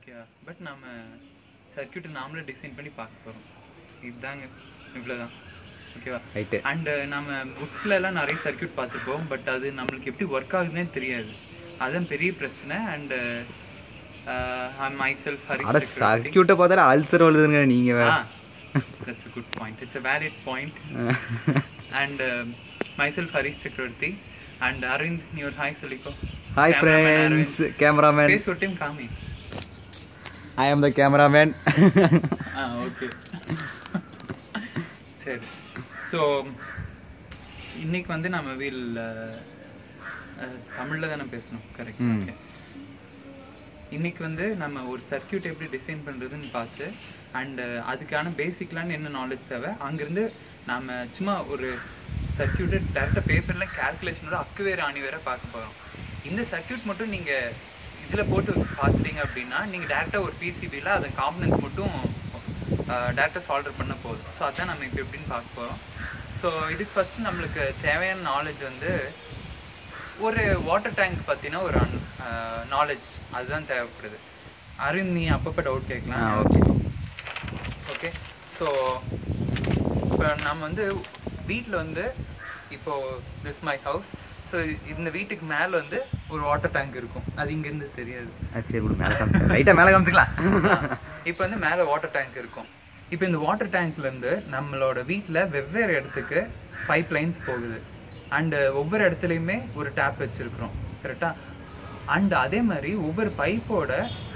ஓகேவா பட் நம்ம சர்க்கியூட்டை நாமளே டிசைன் பண்ணி பார்க்க போகிறோம் இதுதாங்க இவ்வளோதான் ஓகேவா ரைட்டு அண்டு நம்ம புக்ஸ்ல எல்லாம் நிறைய சர்க்கியூட் பார்த்துருப்போம் பட் அது நம்மளுக்கு எப்படி ஒர்க் ஆகுதுன்னே தெரியாது அதுதான் பெரிய பிரச்சனை அண்டு மை செல்ஃப் அட சர்க்கியூட்டை பார்த்தாலே அல்சர் வருதுங்க நீங்க வேற that's a good point it's a valid point and myself Harish Chakravarthy and Aravind நீ ஒரு ஹாய் சொல்லிக்கோ hi Cameraman friends cameraman face ஒரு டைம் காமி I am the cameraman ah okay சரி ஸோ இன்னைக்கு வந்து நம்ம வீல் தமிழில் தானே பேசணும் கரெக்ட் ம். ஓகே இன்னைக்கு வந்து நம்ம ஒரு சர்க்கியூட் எப்படி டிசைன் பண்ணுறதுன்னு பார்த்து அண்டு அதுக்கான பேசிக்லான என்ன நாலேஜ் தேவை அங்கேருந்து நாம சும்மா ஒரு சர்க்கியூட்டை டேரெக்டாக பேப்பரில் கேல்குலேஷனோட அக்கு வேறு ஆணி வேற பார்க்க போகிறோம் இந்த சர்க்கியூட் மட்டும் நீங்கள் இதில் போட்டு பார்த்துட்டீங்க அப்படின்னா நீங்கள் டேரெக்டாக ஒரு பிசிபியில் அதை காம்பனன்ஸ் மட்டும் டேரெக்டாக சால்டர் பண்ண போதும் ஸோ அதான் நம்ம இப்போ எப்படின்னு பார்க்க போகிறோம் ஸோ இதுக்கு ஃபஸ்ட்டு நம்மளுக்கு தேவையான நாலேஜ் வந்து ஒரு வாட்டர் டேங்க் பற்றின ஒரு நாலேஜ் அதுதான் தேவைப்படுது அரவிந்த் நீ அப்பப்போ டவுட் ஆ கேட்கலாம் ஓகே ஓகே ஸோ இப்போ நம்ம வந்து வீட்டில் வந்து இப்போ திஸ் மை ஹவுஸ் ஸோ இந்த வீட்டுக்கு மேலே வந்து ஒரு வாட்டர் டேங்க் இருக்கும் அது இங்கேருந்து தெரியாது சரி விடு மேலே காமிச்சு ரைட்டாக மேலே காமிச்சிக்கலாம் இப்போ வந்து மேலே வாட்டர் டேங்க் இருக்கும் இப்போ இந்த வாட்டர் டேங்க்லேருந்து நம்மளோட வீட்டில் வெவ்வேறு இடத்துக்கு பைப் லைன்ஸ் போகுது அண்டு ஒவ்வொரு இடத்துலையுமே ஒரு டேப் வச்சுருக்குறோம் கரெக்டாக அண்ட் அதே மாதிரி ஒவ்வொரு பைப்போட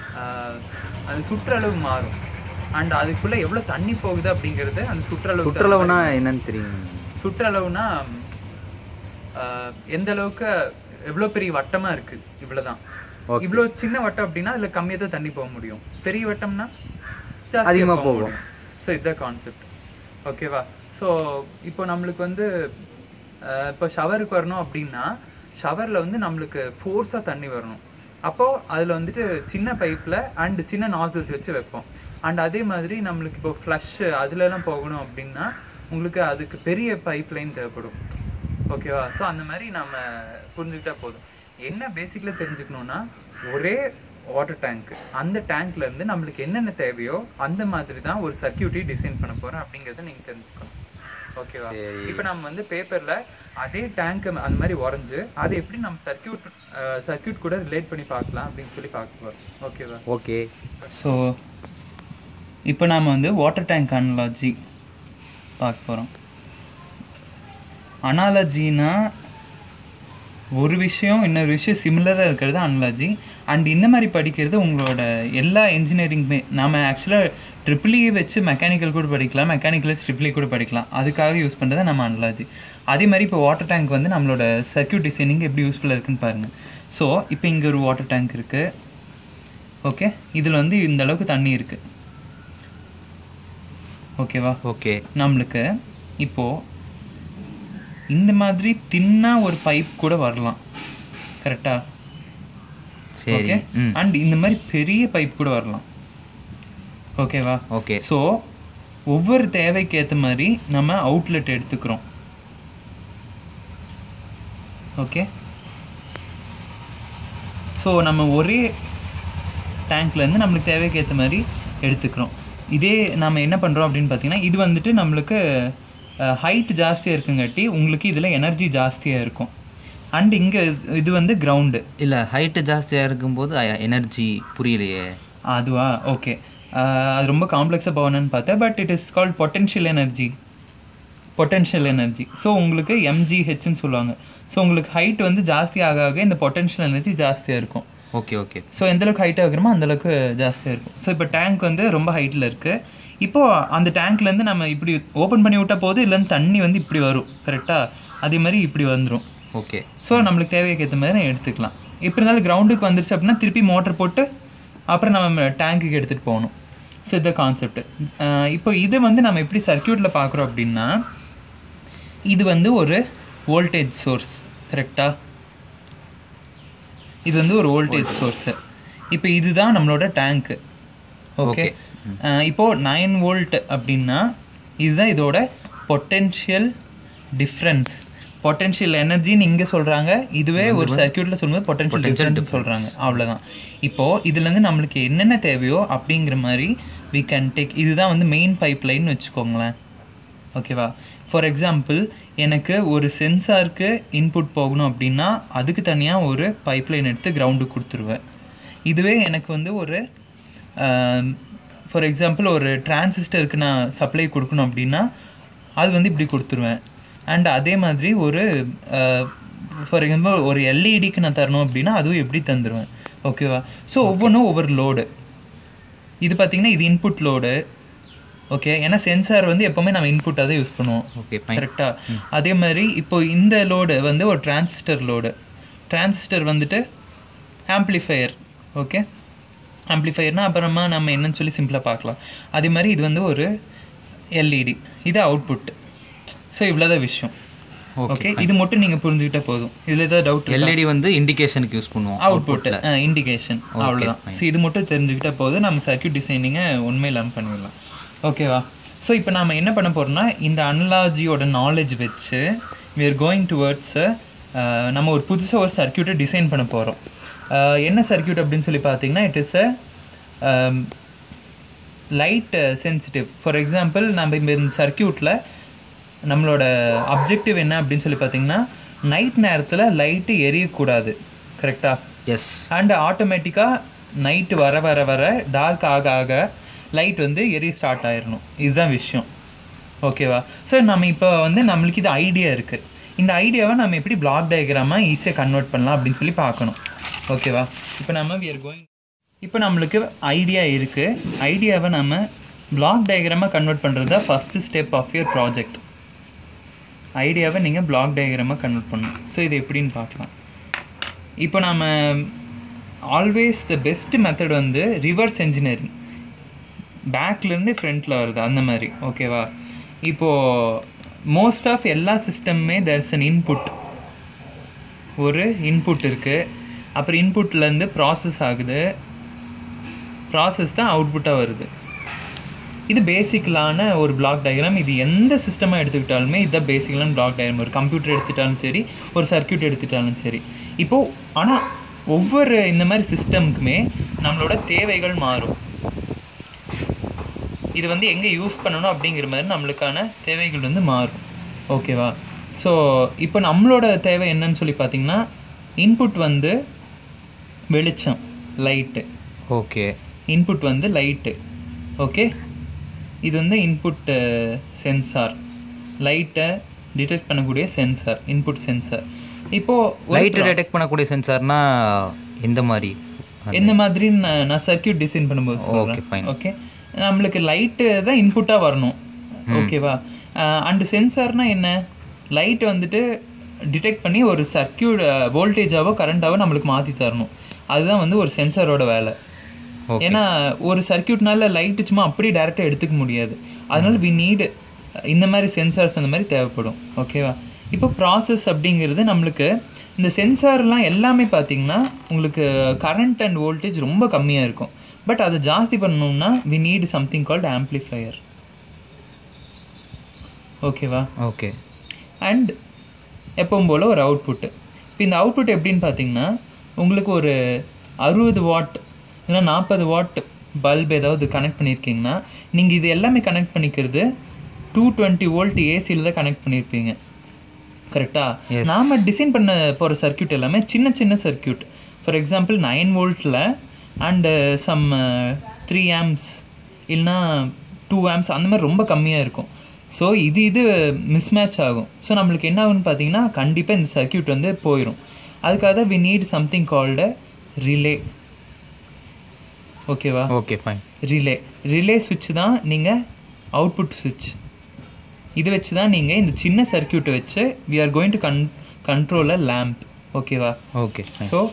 அது சுற்றளவு மாறும் அண்ட் அதுக்குள்ளே எவ்வளோ தண்ணி போகுது அப்படிங்கிறது அந்த சுற்றளவு சுற்றுலாவுனா என்னன்னு தெரியும் சுற்றளவுனா ஆஹ், எந்த அளவுக்கு எவ்வளோ பெரிய வட்டமா இருக்கு இவ்வளவுதான் Okay. இவ்வளோ சின்ன வட்டம் அப்படின்னா அதுல கம்மியாக தான் தண்ணி போக முடியும் பெரிய வட்டம்னா அதிகமா போகும். ஸோ இதுதான் கான்செப்ட் ஓகேவா ஸோ இப்போ நம்மளுக்கு வந்து ஆஹ், இப்போ ஷவருக்கு வரணும் அப்படின்னா ஷவரில் வந்து நம்மளுக்கு ஃபோர்ஸாக தண்ணி வரணும் அப்போ அதில் வந்துட்டு சின்ன பைப்பில் அண்ட் சின்ன நாசல்ஸ் வச்சு வைப்போம் அண்ட் அதே மாதிரி நம்மளுக்கு இப்போ ஃப்ளஷ்ஷு அதுலலாம் போகணும் அப்படின்னா உங்களுக்கு அதுக்கு பெரிய பைப் லைன் தேவைப்படும் ஓகேவா ஸோ அந்த மாதிரி நம்ம புரிஞ்சுக்கிட்டா போதும் என்ன பேசிக்கில் தெரிஞ்சுக்கணும்னா ஒரே வாட்டர் டேங்க் அந்த டேங்க்ல இருந்து நம்மளுக்கு என்னென்ன தேவையோ அந்த மாதிரி தான் ஒரு சர்க்கியூட்டை டிசைன் பண்ண போறோம் அப்படிங்கறத நீங்க தெரிஞ்சுக்கணும் ஓகேவா சரி. இப்போ நம்ம வந்து பேப்பர்ல அதே டேங்க் அந்த மாதிரி உறைஞ்சு அதை எப்படி நம்ம சர்க்கியூட் சர்க்கியூட் கூட ரிலேட் பண்ணி பார்க்கலாம் அப்படின்னு சொல்லி பார்க்க போறோம் ஓகேவா ஓகே ஸோ இப்போ நாம் வந்து வாட்டர் டேங்க் அனாலஜி பார்க்க போகிறோம் அனாலஜினா ஒரு விஷயம் இன்னொரு விஷயம் சிமிலராக இருக்கிறது அனாலஜி அண்ட் இந்த மாதிரி படிக்கிறது உங்களோட எல்லா இன்ஜினியரிங்குமே நாம ஆக்சுவலாக ட்ரிபிள் வச்சு மெக்கானிக்கல் கூட படிக்கலாம் மெக்கானிக்கல் ட்ரிபிள் கூட படிக்கலாம் அதுக்காக யூஸ் பண்ணுறது நம்ம அனாலஜி அதே மாதிரி இப்போ வாட்டர் டேங்க் வந்து நம்மளோட சர்க்கியூட் டிசைனிங் எப்படி யூஸ்ஃபுல்லாக இருக்குன்னு பாருங்கள் ஸோ இப்போ இங்கே ஒரு வாட்டர் டேங்க் இருக்குது ஓகே இதில் வந்து இந்த அளவுக்கு தண்ணி இருக்கு ஓகேவா ஓகே நம்மளுக்கு இப்போ இந்த மாதிரி தின்னா ஒரு பைப் கூட வரலாம் கரெக்டா சரி ஓகே ம் அண்ட் இந்த மாதிரி பெரிய பைப் கூட வரலாம் ஓகேவா ஓகே ஸோ ஒவ்வொரு தேவைக்கு ஏற்ற மாதிரி நம்ம அவுட்லெட் எடுத்துக்கிறோம் ஓகே ஸோ நம்ம ஒரே டேங்க்லேருந்து நம்மளுக்கு தேவைக்கு ஏற்ற மாதிரி எடுத்துக்கிறோம் இதே நம்ம என்ன பண்ணுறோம் அப்படின்னு பார்த்தீங்கன்னா இது வந்துட்டு நம்மளுக்கு ஹைட் ஜாஸ்தியாக இருக்குங்காட்டி உங்களுக்கு இதில் எனர்ஜி ஜாஸ்தியாக இருக்கும் அண்ட் இங்கே இது வந்து கிரவுண்டு இல்லை ஹைட்டு ஜாஸ்தியாக இருக்கும்போது எனர்ஜி புரியலையே அதுவா ஓகே அது ரொம்ப காம்ப்ளெக்ஸாக போகணும்னு பார்த்தேன் but it is called potential energy potential energy so உங்களுக்கு எம்ஜிஹெச்னு சொல்லுவாங்க ஸோ உங்களுக்கு ஹைட் வந்து ஜாஸ்தி ஆக ஆக இந்த பொட்டென்ஷியல் எனர்ஜி ஜாஸ்தியாக இருக்கும் ஓகே ஓகே ஸோ எந்த அளவுக்கு ஹைட்டாக வைக்கிறோமோ அந்த அளவுக்கு ஜாஸ்தியாக இருக்கும் ஸோ இப்போ டேங்க் வந்து ரொம்ப ஹைட்டில் இருக்குது இப்போ அந்த டேங்க்லேருந்து நம்ம இப்படி ஓப்பன் பண்ணி விட்டா போது இதுலேருந்து தண்ணி வந்து இப்படி வரும் கரெக்டாக அதே மாதிரி இப்படி வந்துடும் ஓகே ஸோ நம்மளுக்கு தேவைக்கு ஏற்ற மாதிரி எடுத்துக்கலாம் எப்படி இருந்தாலும் கிரவுண்டுக்கு வந்துருச்சு அப்படின்னா திருப்பி மோட்டர் போட்டு அப்புறம் நம்ம டேங்க்குக்கு எடுத்துகிட்டு போகணும் ஸோ இந்த கான்செப்ட் இப்போ இது வந்து நம்ம எப்படி சர்க்கியூட்டில் பார்க்குறோம் அப்படின்னா இது வந்து ஒரு வோல்டேஜ் சோர்ஸ் கரெக்டாக இது வந்து ஒரு வோல்டேஜ் சோர்ஸு இப்போ இதுதான் நம்மளோட டேங்க்கு ஓகே இப்போ நைன் வோல்ட் அப்படின்னா இதுதான் இதோட பொட்டென்ஷியல் டிஃப்ரென்ஸ் பொட்டன்ஷியல் எனர்ஜின்னு இங்கே சொல்கிறாங்க இதுவே ஒரு சர்க்கியூட்டில் சொல்லும்போது பொட்டன்ஷியல் Potential டிஃபரன்ஸ் சொல்கிறாங்க அவ்வளோதான் இப்போது இதுலேருந்து நம்மளுக்கு என்னென்ன தேவையோ அப்படிங்கிற மாதிரி வி கேன் டேக் இதுதான் வந்து மெயின் பைப் லைன் வச்சுக்கோங்களேன் ஓகேவா ஃபார் எக்ஸாம்பிள் எனக்கு ஒரு சென்சாருக்கு இன்புட் போகணும் அப்படின்னா அதுக்கு தனியாக ஒரு பைப்லைன் எடுத்து கிரவுண்டுக்கு கொடுத்துருவேன் இதுவே எனக்கு வந்து ஒரு ஃபார் எக்ஸாம்பிள் ஒரு டிரான்சிஸ்டருக்கு நான் சப்ளை கொடுக்கணும் அப்படின்னா அது வந்து இப்படி கொடுத்துருவேன் அண்ட் அதே மாதிரி ஒரு ஃபார் எக்ஸாம்பிள் ஒரு எல்இடிக்கு நான் தரணும் அப்படின்னா அதுவும் எப்படி தந்துடுவேன் ஓகேவா ஸோ ஒவ்வொன்றும் ஒவ்வொரு லோடு இது பார்த்தீங்கன்னா இது இன்புட் லோடு ஓகே ஏன்னா சென்சார் வந்து எப்போவுமே நம்ம இன்புட்டாக தான் யூஸ் பண்ணுவோம் ஓகே ஃபைன் கரெக்டாக அதே மாதிரி இப்போ இந்த லோடு வந்து ஒரு டிரான்சிஸ்டர் லோடு டிரான்சிஸ்டர் வந்துட்டு ஆம்ப்ளிஃபையர் ஓகே ஆம்ப்ளிஃபையர்னா அப்புறமா நம்ம என்னன்னு சொல்லி சிம்பிளாக பார்க்கலாம் அதே மாதிரி இது வந்து ஒரு எல்இடி இது அவுட்புட் ஸோ இவ்வளோதான் விஷயம் ஓகே இது மட்டும் நீங்கள் புரிஞ்சுக்கிட்டா போதும் இதில் ஏதாவது டவுட் எல்இடி வந்து இண்டிகேஷனுக்கு யூஸ் பண்ணுவோம் அவுட்புட் இண்டிகேஷன் அவ்வளோதான் ஸோ இது மட்டும் தெரிஞ்சுக்கிட்டா போதும் நம்ம சர்க்யூட் டிசைனிங்கை உண்மை இல்லாமல் பண்ணிடலாம் ஓகேவா ஸோ இப்போ நம்ம என்ன பண்ண போகிறோம்னா இந்த அனலாஜியோட நாலேஜ் வச்சு we are கோயிங் டுவர்ட்ஸ் நம்ம ஒரு புதுசாக ஒரு சர்க்யூட்டை டிசைன் பண்ண போகிறோம் என்ன சர்க்யூட் அப்படின்னு சொல்லி பார்த்தீங்கன்னா it is a light sensitive for example நம்ம இப்போ இந்த சர்க்யூட்டில் நம்மளோட அப்ஜெக்டிவ் என்ன அப்படின்னு சொல்லி பார்த்தீங்கன்னா நைட் நேரத்தில் லைட்டு எரியக்கூடாது கரெக்டாக எஸ் அண்ட் ஆட்டோமேட்டிக்காக நைட்டு வர வர வர டார்க் ஆக ஆக லைட் வந்து எரிய ஸ்டார்ட் ஆயிடணும் இதுதான் விஷயம் ஓகேவா ஸோ நம்ம இப்போ வந்து நம்மளுக்கு இது ஐடியா இருக்குது இந்த ஐடியாவை நம்ம எப்படி பிளாக் டயக்ராமாக ஈஸியாக கன்வெர்ட் பண்ணலாம் அப்படின்னு சொல்லி பார்க்கணும் ஓகேவா இப்போ நம்ம we are கோயிங் இப்போ நம்மளுக்கு ஐடியா இருக்குது ஐடியாவை நம்ம பிளாக் டயக்ராமாக கன்வெர்ட் பண்ணுறது தான் first step of your project ஐடியாவை நீங்கள் பிளாக் டயக்ராமாக கன்வெர்ட் பண்ணணும் ஸோ இது எப்படின்னு பார்க்கலாம் இப்போ நம்ம ஆல்வேஸ் த பெஸ்ட் மெத்தட் வந்து ரிவர்ஸ் என்ஜினியரிங் பேக்லேருந்து ஃப்ரண்ட்டில் வருது அந்த மாதிரி ஓகேவா இப்போது மோஸ்ட் ஆஃப் எல்லா சிஸ்டமுமே தேர்ஸ் அன் இன்புட் ஒரு இன்புட் இருக்குது அப்புறம் இன்புட்லேருந்து ப்ராசஸ் ஆகுது ப்ராசஸ் தான் அவுட்புட்டாக வருது இது பேசிக்கலான ஒரு பிளாக் டயக்ராம் இது எந்த சிஸ்டமாக எடுத்துக்கிட்டாலுமே இதுதான் பேசிக்கலான பிளாக் டயக்ராம் ஒரு கம்ப்யூட்டர் எடுத்துட்டாலும் சரி ஒரு சர்க்யூட் எடுத்துட்டாலும் சரி இப்போது ஆனால் ஒவ்வொரு இந்த மாதிரி சிஸ்டமுக்குமே நம்மளோட தேவைகள் மாறும் இது வந்து எங்கே யூஸ் பண்ணணும் அப்படிங்கிற மாதிரி நம்மளுக்கான தேவைகள் வந்து மாறும் ஓகேவா ஸோ இப்போ நம்மளோட தேவை என்னன்னு சொல்லி பார்த்தீங்கன்னா இன்புட் வந்து வெளிச்சம் லைட்டு ஓகே இன்புட் வந்து லைட்டு ஓகே இது வந்து இன்புட் சென்சார் லைட்டை டிடெக்ட் பண்ணக்கூடிய சென்சார் இன்புட் சென்சார் இப்போது லைட் டிடெக்ட் பண்ணக்கூடிய சென்சார்னா எந்த மாதிரி எந்த மாதிரி நான் நான் சர்க்யூட் டிசைன் பண்ணும்போது Okay, சொல்கிறேன் fine. ஓகே நம்மளுக்கு லைட்டு தான் இன்புட்டாக வரணும் ஓகேவா அண்டு சென்சார்னா என்ன லைட் வந்துட்டு டிடெக்ட் பண்ணி ஒரு சர்க்யூட் வோல்டேஜாவோ கரண்ட்டாவோ நம்மளுக்கு மாற்றி தரணும் அதுதான் வந்து ஒரு சென்சாரோட வேலை ஓகே ஏன்னா ஒரு சர்க்யூட்னால லைட்டு சும்மா அப்படியே டேரெக்டாக எடுத்துக்க முடியாது அதனால வி நீடு இந்த மாதிரி சென்சார்ஸ் அந்த மாதிரி தேவைப்படும் ஓகேவா இப்போ ப்ராசஸ் அப்படிங்கிறது நம்மளுக்கு இந்த சென்சார்லாம் எல்லாமே பார்த்தீங்கன்னா உங்களுக்கு கரண்ட் அண்ட் வோல்டேஜ் ரொம்ப கம்மியாக இருக்கும் பட் அதை ஜாஸ்தி பண்ணணும்னா we need something called amplifier ஓகேவா ஓகே அண்ட் எப்பவும் போல் ஒரு அவுட்புட்டு இப்போ இந்த அவுட்புட் எப்படின்னு பார்த்தீங்கன்னா உங்களுக்கு ஒரு அறுபது வாட் இல்லை நாற்பது வாட் பல்ப் ஏதாவது கனெக்ட் பண்ணியிருக்கீங்கன்னா நீங்கள் இது எல்லாமே கனெக்ட் பண்ணிக்கிறது டூ டுவெண்ட்டி வோல்ட் ஏசியில் தான் கனெக்ட் பண்ணியிருப்பீங்க கரெக்டா Yes. நாம டிசைன் பண்ண போகிற சர்க்யூட் எல்லாமே சின்ன சின்ன சர்க்யூட் ஃபார் எக்ஸாம்பிள் நைன் வோல்ட்டில் அண்டு சம் த்ரீ ஆம்ஸ் இல்லைனா டூ ஆம்ஸ் அந்த மாதிரி ரொம்ப கம்மியாக இருக்கும் ஸோ இது இது மிஸ்மேட்ச் ஆகும் ஸோ நம்மளுக்கு என்ன ஆகும்னு பார்த்தீங்கன்னா கண்டிப்பாக இந்த சர்க்யூட் வந்து போயிடும் அதுக்காக தான் we need something called relay ஓகேவா ஓகே ஃபைன் ரிலே ரிலே சுவிட்ச் தான் நீங்கள் அவுட்புட் சுவிட்ச் இது வச்சு தான் நீங்கள் இந்த சின்ன சர்க்யூட்டை வச்சு we are going to con control a lamp ஓகேவா ஓகே ஃபைன் ஸோ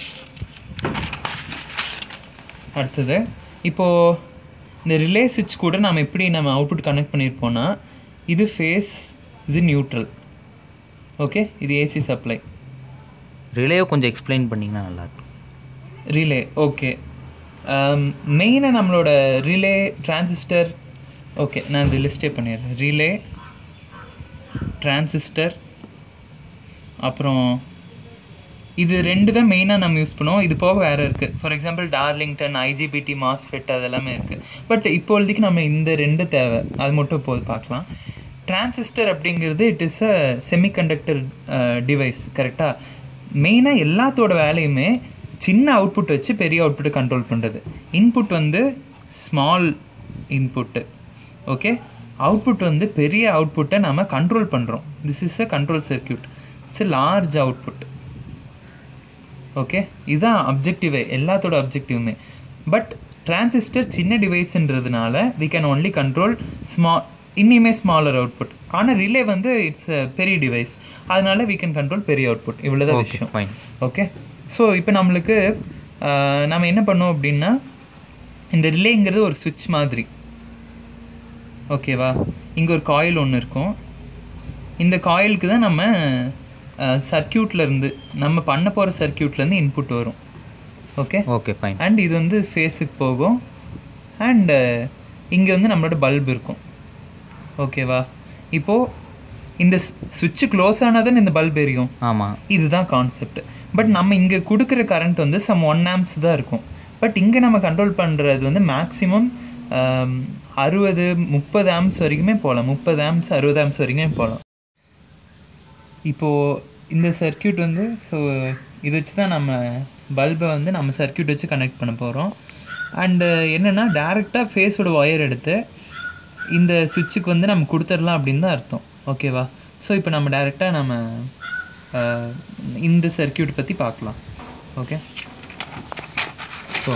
அடுத்தது இப்போது இந்த ரிலே சுவிட்ச் கூட நம்ம எப்படி நம்ம அவுட்புட் கனெக்ட் பண்ணியிருப்போம்னா இது ஃபேஸ் இது நியூட்ரல் ஓகே இது ஏசி சப்ளை ரிலேவை கொஞ்சம் எக்ஸ்பிளைன் பண்ணிங்கன்னா நல்லாயிருக்கும் ரிலே ஓகே மெயினாக நம்மளோட ரிலே டிரான்சிஸ்டர் ஓகே நான் இந்த லிஸ்டே பண்ணிடுறேன் ரிலே டிரான்சிஸ்டர் அப்புறம் இது ரெண்டு தான் மெயினாக நம்ம யூஸ் பண்ணுவோம் இது போக வேறு இருக்குது for example Darlington IGBT MOSFET அதெல்லாமே இருக்குது பட் இப்போதைக்கு நம்ம இந்த ரெண்டு தேவை அது மட்டும் போது பார்க்கலாம் டிரான்சிஸ்டர் அப்படிங்கிறது it is a semiconductor device கரெக்டாக மெயினாக எல்லாத்தோட வேலையுமே சின்ன அவுட்புட் வச்சு பெரிய அவுட்புட்டை கண்ட்ரோல் பண்ணுறது இன்புட் வந்து ஸ்மால் இன்புட்டு ஓகே அவுட்புட் வந்து பெரிய அவுட்புட்டை நம்ம கண்ட்ரோல் பண்ணுறோம் this is a control circuit it's a large output okay இதுதான் அப்ஜெக்டிவே எல்லாத்தோட அப்ஜெக்டிவுமே பட் டிரான்சிஸ்டர் சின்ன டிவைஸ்ன்றதுனால we கேன் only கண்ட்ரோல் ஸ்மா இன்னிமே ஸ்மாலர் அவுட்புட் ஆனால் ரிலே வந்து இட்ஸ் பெரிய டிவைஸ் அதனால we கேன் கண்ட்ரோல் பெரிய அவுட்புட் இவ்வளோதான் ஓகே விஷயம் ஃபைன் ஓகே ஸோ இப்போ நம்மளுக்கு ஆஹ், நம்ம என்ன பண்ணோம் அப்படின்னா இந்த ரிலேங்கிறது ஒரு சுவிட்ச் மாதிரி ஓகேவா இங்கே ஒரு காயில் ஒன்று இருக்கும் இந்த காயிலுக்கு தான் நம்ம சர்க்கியூட்ல இருந்து நம்ம பண்ண போகிற சர்க்கியூட்லேருந்து இன்புட் வரும் ஓகே ஓகே ஃபைன் அண்ட் இது வந்து ஃபேஸுக்கு போகும் அண்டு இங்கே வந்து நம்மளோட பல்ப் இருக்கும் ஓகேவா இப்போது இந்த சுவிட்சு க்ளோஸ் ஆனால் தான் இந்த பல்ப் எரியும் ஆமாம் இதுதான் கான்செப்ட் பட் நம்ம இங்கே கொடுக்குற கரண்ட் வந்து சம் ஒன் ஆம்ஸ் தான் இருக்கும் பட் இங்கே நம்ம கண்ட்ரோல் பண்ணுறது வந்து மேக்ஸிமம் அறுபது முப்பது ஆம்ஸ் வரைக்குமே போகலாம் முப்பது ஆம்ஸ் அறுபது ஆம்ஸ் வரைக்குமே போகலாம் இப்போது இந்த சர்க்கியூட் வந்து ஸோ இது வச்சு தான் நம்ம பல்பை வந்து நம்ம சர்க்கியூட் வச்சு கனெக்ட் பண்ண போகிறோம் அண்டு என்னென்னா டேரெக்டாக ஃபேஸோட ஒயர் எடுத்து இந்த சுவிட்சுக்கு வந்து நம்ம கொடுத்துடலாம் அப்படின்னு தான் அர்த்தம் ஓகேவா ஸோ இப்போ நம்ம டேரெக்டாக நம்ம அஹ், இந்த சர்க்கியூட் பற்றி பார்க்கலாம் ஓகே ஸோ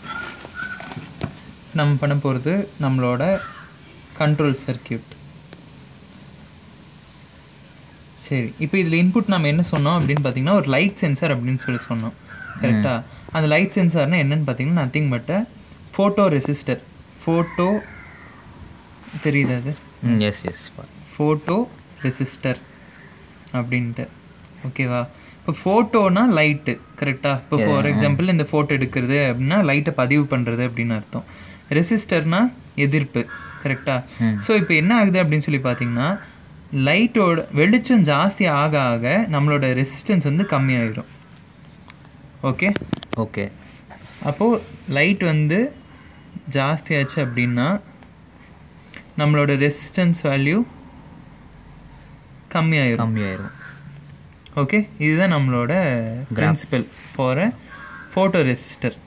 நம்ம பண்ண போகிறது நம்மளோட கண்ட்ரோல் சர்க்கியூட் சரி இப்போ இதில் இன்புட் நம்ம என்ன சொன்னோம் அப்படின்னு பார்த்தீங்கன்னா ஒரு லைட் சென்சார் அப்படின்னு சொல்லி சொன்னோம் கரெக்டாக அந்த லைட் சென்சார்னா என்னன்னு பார்த்தீங்கன்னா nothing but photo resistor photo தெரியுது அது ம் எஸ் எஸ் ஃபோட்டோ ரெசிஸ்டர் அப்படின்ட்டு ஓகேவா இப்போ ஃபோட்டோனா லைட்டு கரெக்டாக இப்போ ஃபார் எக்ஸாம்பிள் இந்த ஃபோட்டோ எடுக்கிறது அப்படின்னா லைட்டை பதிவு பண்ணுறது அப்படின்னு அர்த்தம் ரெசிஸ்டர்னா எதிர்ப்பு கரெக்டாக ம். ஸோ இப்போ என்ன ஆகுது அப்படின்னு சொல்லி பார்த்தீங்கன்னா லைட்டோட வெளிச்சம் ஜாஸ்தி ஆக ஆக நம்மளோட ரெசிஸ்டன்ஸ் வந்து கம்மியாயிடும் ஓகே ஓகே அப்போது லைட் வந்து ஜாஸ்தியாச்சு அப்படின்னா நம்மளோட ரெசிஸ்டன்ஸ் வேல்யூ கம்மியாயிரும் கம்மியாயிரும் ஓகே இதுதான் நம்மளோட principle for a photo resistor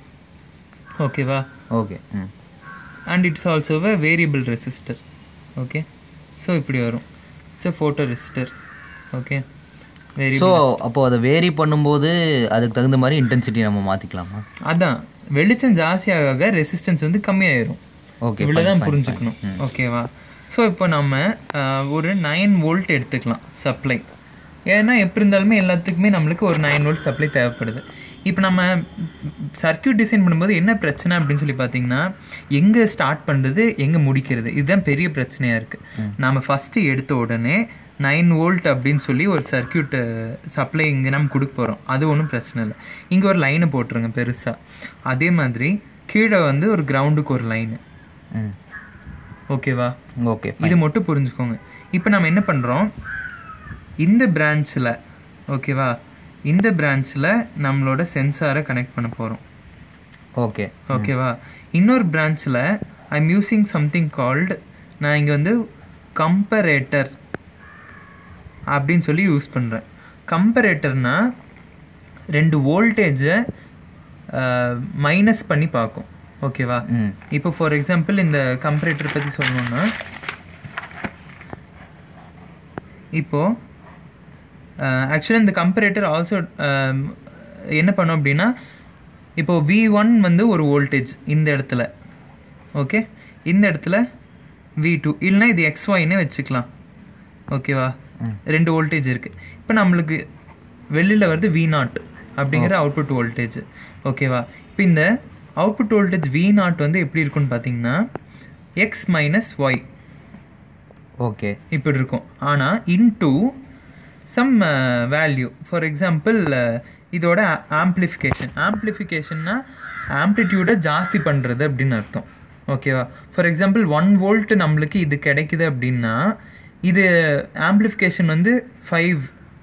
ஓகேவா okay hmm and it's also a variable resistor okay so இப்படி வரும் it's a photo resistor okay so variable அப்போது அதை வேரி பண்ணும்போது அதுக்கு தகுந்த மாதிரி இன்டென்சிட்டி நம்ம மாற்றிக்கலாமா அதான் வெளிச்சம் ஜாஸ்தியாக ரெசிஸ்டன்ஸ் வந்து கம்மியாயிரும் ஓகே இவ்வளோதான் புரிஞ்சுக்கணும் ஓகேவா ஸோ இப்போ நம்ம ஆஹ், ஒரு நைன் வோல்ட் எடுத்துக்கலாம் சப்ளை ஏன்னா எப்படி இருந்தாலுமே எல்லாத்துக்குமே நம்மளுக்கு ஒரு நைன் வோல்ட் சப்ளை தேவைப்படுது இப்போ நம்ம சர்க்யூட் டிசைன் பண்ணும்போது என்ன பிரச்சனை அப்படின்னு சொல்லி பார்த்தீங்கன்னா எங்கே ஸ்டார்ட் பண்ணுறது எங்கே முடிக்கிறது இதுதான் பெரிய பிரச்சனையாக இருக்குது நம்ம ஃபஸ்ட்டு எடுத்த உடனே நைன் வோல்ட் அப்படின்னு சொல்லி ஒரு சர்க்யூட் சப்ளை இங்கே நம்ம கொடுக்க போகிறோம் அது ஒன்றும் பிரச்சனை இல்லை இங்கே ஒரு லைனை போட்டுருங்க பெருசாக அதே மாதிரி கீழே வந்து ஒரு கிரவுண்டுக்கு ஒரு லைனு ம் ஓகேவா ஓகே இது மட்டும் புரிஞ்சுக்கோங்க இப்போ நம்ம என்ன பண்ணுறோம் இந்த பிரான்ச்சில் ஓகேவா இந்த பிரான்ச்சில் நம்மளோட சென்சாரை கனெக்ட் பண்ண போகிறோம் ஓகே ஓகேவா இன்னொரு பிரான்ச்சில் ஐம் யூஸிங் சம்திங் கால்டு நான் இங்கே வந்து கம்பரேட்டர் அப்படின்னு சொல்லி யூஸ் பண்ணுறேன் கம்பரேட்டர்னா ரெண்டு வோல்டேஜை மைனஸ் பண்ணி பார்க்கும் ஓகேவா ம் இப்போ ஃபார் எக்ஸாம்பிள் இந்த கம்பரேட்டர் பற்றி சொல்லணும்னா இப்போ ஆக்சுவலாக இந்த கம்பரேட்டர் ஆல்சோ என்ன பண்ணும் அப்படின்னா இப்போ வி ஒன் வந்து ஒரு வோல்டேஜ் இந்த இடத்துல ஓகே இந்த இடத்துல வி டூ இல்லைன்னா இது எக்ஸ் ஒய்னே வச்சுக்கலாம் ஓகேவா ம். ரெண்டு வோல்டேஜ் இருக்குது இப்போ நம்மளுக்கு வெளியில் வருது வி நாட் அப்படிங்கிற அவுட்புட் வோல்டேஜ் ஓகேவா இப்போ இந்த அவுட்புட் வோல்டேஜ் வி நாட் வந்து எப்படி இருக்கும்னு பார்த்தீங்கன்னா எக்ஸ் மைனஸ் ஒய் ஓகே இப்படி இருக்கும் ஆனால் into some value for example இதோட ஆம்ப்ளிஃபிகேஷன் ஆம்ப்ளிஃபிகேஷன்னா ஆம்ப்ளிடியூடை ஜாஸ்தி பண்ணுறது அப்படின்னு அர்த்தம் ஓகேவா ஃபார் எக்ஸாம்பிள் ஒன் வோல்ட் நம்மளுக்கு இது கிடைக்குது அப்படின்னா இது ஆம்ப்ளிஃபிகேஷன் வந்து ஃபைவ்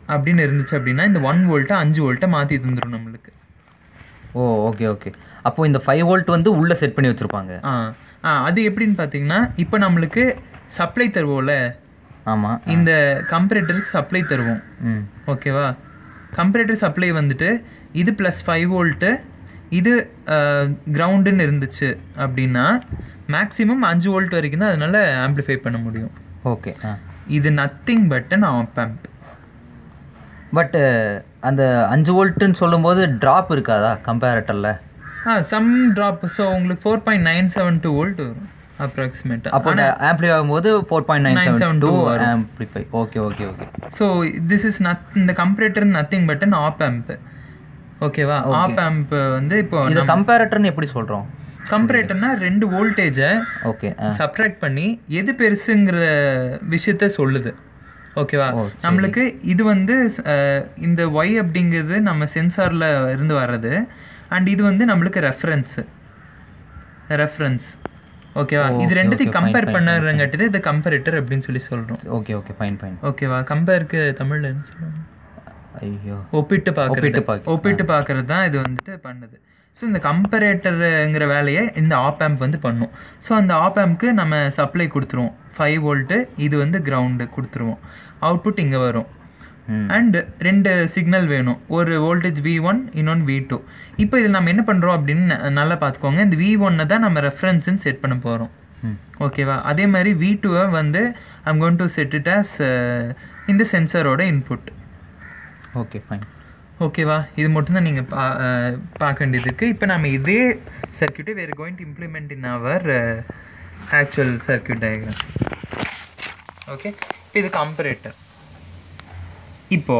அப்படின்னு இருந்துச்சு அப்படின்னா இந்த ஒன் வோல்ட்டை அஞ்சு வோல்ட்டை மாற்றி தந்துடும் நம்மளுக்கு ஓ ஓகே ஓகே அப்போ இந்த ஃபைவ் வோல்ட் வந்து உள்ளே செட் பண்ணி வச்சுருப்பாங்க ஆ ஆ அது எப்படின்னு பார்த்தீங்கன்னா இப்போ நம்மளுக்கு சப்ளை தருவோம்ல ஆமாம் இந்த கம்பரேட்டருக்கு சப்ளை தருவோம் ம் ஓகேவா கம்பரேட்டர் சப்ளை வந்துட்டு இது ப்ளஸ் ஃபைவ் வோல்ட்டு இது கிரவுண்டுன்னு இருந்துச்சு அப்படின்னா மேக்ஸிமம் அஞ்சு வோல்ட் வரைக்கும் தான் அதனால ஆம்ப்ளிஃபை பண்ண முடியும் ஓகே ஆ இது nothing but an op amp but அந்த அஞ்சு வோல்ட்டுன்னு சொல்லும்போது ட்ராப் இருக்காதா கம்பேரட்டரில் ஆ சம் ட்ராப் ஸோ உங்களுக்கு four point nine seven two volt வரும் அப்ராக்சிமேட்டாக அப்போ ஆம்ப்ளிஃபை ஆகும்போது four point nine seven two 972 வரும். Amplify okay okay okay so this is நத் இந்த comparator nothing but an op amp ஓகேவா ஆப் ஆம்ப் வந்து இப்போ இது கம்பேரட்டர்னு எப்படி சொல்கிறோம் கம்பரேட்டர்னா ரெண்டு வோல்டேஜை ஓகே சப்ட்ராக்ட் பண்ணி எது பெருசுங்கிற விஷயத்த சொல்லுது ஓகேவா ஓ, நம்மளுக்கு இது வந்து அஹ், இந்த ஒய் அப்படிங்கிறது நம்ம சென்சார்ல இருந்து வர்றது அண்ட் இது வந்து நம்மளுக்கு ரெஃபரன்ஸ் ரெஃபரன்ஸ் ஓகேவா ஓ, இது okay, ரெண்டுத்தையும் okay, fine, கம்பேர் fine, பண்ணுறங்காட்டி இது கம்பரேட்டர் அப்படின்னு சொல்லி சொல்றோம் ஓகே ஓகே ஃபைன் ஃபைன் ஓகேவா கம்பேருக்கு தமிழ்ல என்ன சொல்லுவாங்க ஐயோ ஒப்பிட்டு பார்க்கறது ஒப்பிட்டு பார்க்க- ஒப்பிட்டு பார்க்கறது தான் இது வந்துட்டு பண்ணுது ஸோ இந்த கம்பரேட்டருங்கிற வேலையை இந்த ஆப் ஆம்ப் வந்து பண்ணும் ஸோ அந்த ஆப் ஆம்ப்க்கு நம்ம சப்ளை கொடுத்துருவோம் ஃபைவ் வோல்ட்டு இது வந்து கிரவுண்டு கொடுத்துருவோம் அவுட்புட் இங்கே வரும் ம் அண்ட் ரெண்டு சிக்னல் வேணும் ஒரு வோல்டேஜ் வி ஒன் இன்னொன்று வி டூ இப்போ இதில் நம்ம என்ன பண்ணுறோம் அப்படின்னு ந- நல்லா பார்த்துக்கோங்க இந்த வி ஒன்னை தான் நம்ம ரெஃபரன்ஸ்னு செட் பண்ண போகிறோம் ம் ஓகேவா அதே மாதிரி வி டூவை வந்து I'm going to set it as இந்த சென்சரோட இன்புட் ஓகே ஃபைன் ஓகேவா இது மட்டும்தான் நீங்கள் பா அஹ் பார்க்க வேண்டியது இருக்குது இப்போ நம்ம இதே சர்க்கியூட்டை வேறு going to implement in our actual circuit diagram okay இப்போ இது கம்பரேட்டர் இப்போ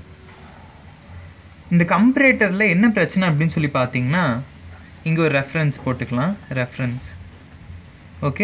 இந்த கம்பரேட்டரில் என்ன பிரச்சனை அப்படின்னு சொல்லி பார்த்தீங்கன்னா இங்கே ஒரு ரெஃபரன்ஸ் போட்டுக்கலாம் ரெஃபரன்ஸ் ஓகே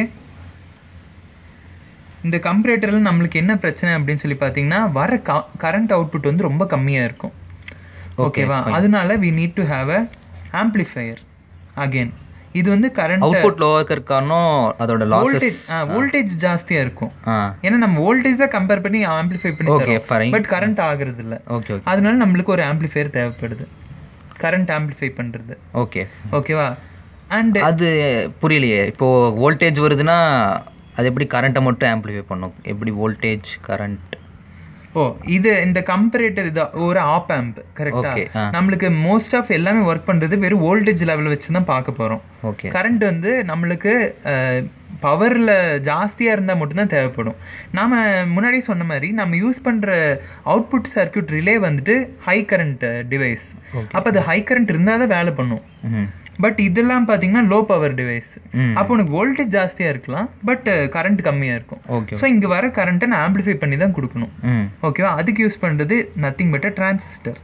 இந்த கம்பரேட்டரில் நம்மளுக்கு என்ன பிரச்சனை அப்படின்னு சொல்லி பார்த்தீங்கன்னா வர கரண்ட் அவுட்புட் வந்து ரொம்ப கம்மியாக இருக்கும் ஓகேவா அதனால we need to have a amplifier again இது வந்து கரண்ட் அவுட்புட் லோவாக இருக்கிறக்காரணம் அதோட லாசஸ் வோல்டேஜ் வோல்டேஜ் ஜாஸ்தியா இருக்கும் ஆ ஏன்னா நம்ம வோல்டேஜ் தான் கம்பேர் பண்ணி ஆம்ப்ளிஃபை பண்ணி Okay, fine. பட் கரண்ட் ஆகுறது இல்ல ஓகே ஓகே அதனால நம்மளுக்கு ஒரு ஆம்ப்ளிஃபையர் தேவைப்படுது கரண்ட் ஆம்ப்ளிஃபை பண்றது ஓகே ஓகேவா அண்ட் அது புரியலையே இப்போ வோல்டேஜ் வருதுன்னா அது எப்படி கரண்ட்டை மட்டும் ஆம்ப்ளிஃபை பண்ணும் எப்படி வோல்டேஜ் கரண்ட் ஓ இது இந்த கம்பரேட்டர் இது ஒரு ஆப் ஆம்ப் கரெக்டா Okay, ஆ. நம்மளுக்கு மோஸ்ட் ஆஃப் எல்லாமே ஒர்க் பண்றது வெறும் வோல்டேஜ் லெவல் வச்சு தான் பார்க்க போறோம் ஓகே கரண்ட் வந்து நம்மளுக்கு பவரில் ஜாஸ்தியாக இருந்தால் மட்டும்தான் தேவைப்படும் நாம் முன்னாடி சொன்ன மாதிரி நம்ம யூஸ் பண்ணுற அவுட்புட் சர்க்யூட் ரிலே வந்துட்டு ஹை கரண்ட் டிவைஸ் அப்போ அது ஹை கரண்ட் இருந்தால் தான் வேலை பண்ணும் ம் பட் இதெல்லாம் பார்த்தீங்கன்னா லோ பவர் டிவைஸ் ம் அப்போ உனக்கு வோல்டேஜ் ஜாஸ்தியாக இருக்கலாம் பட் கரண்ட் கம்மியாக இருக்கும் ஓகே ஸோ இங்கே வர கரண்ட்டை நான் ஆம்பிளிஃபை பண்ணி தான் கொடுக்கணும் ம் ஓகேவா அதுக்கு யூஸ் பண்ணுறது நத்திங் பட் டிரான்சிஸ்டர்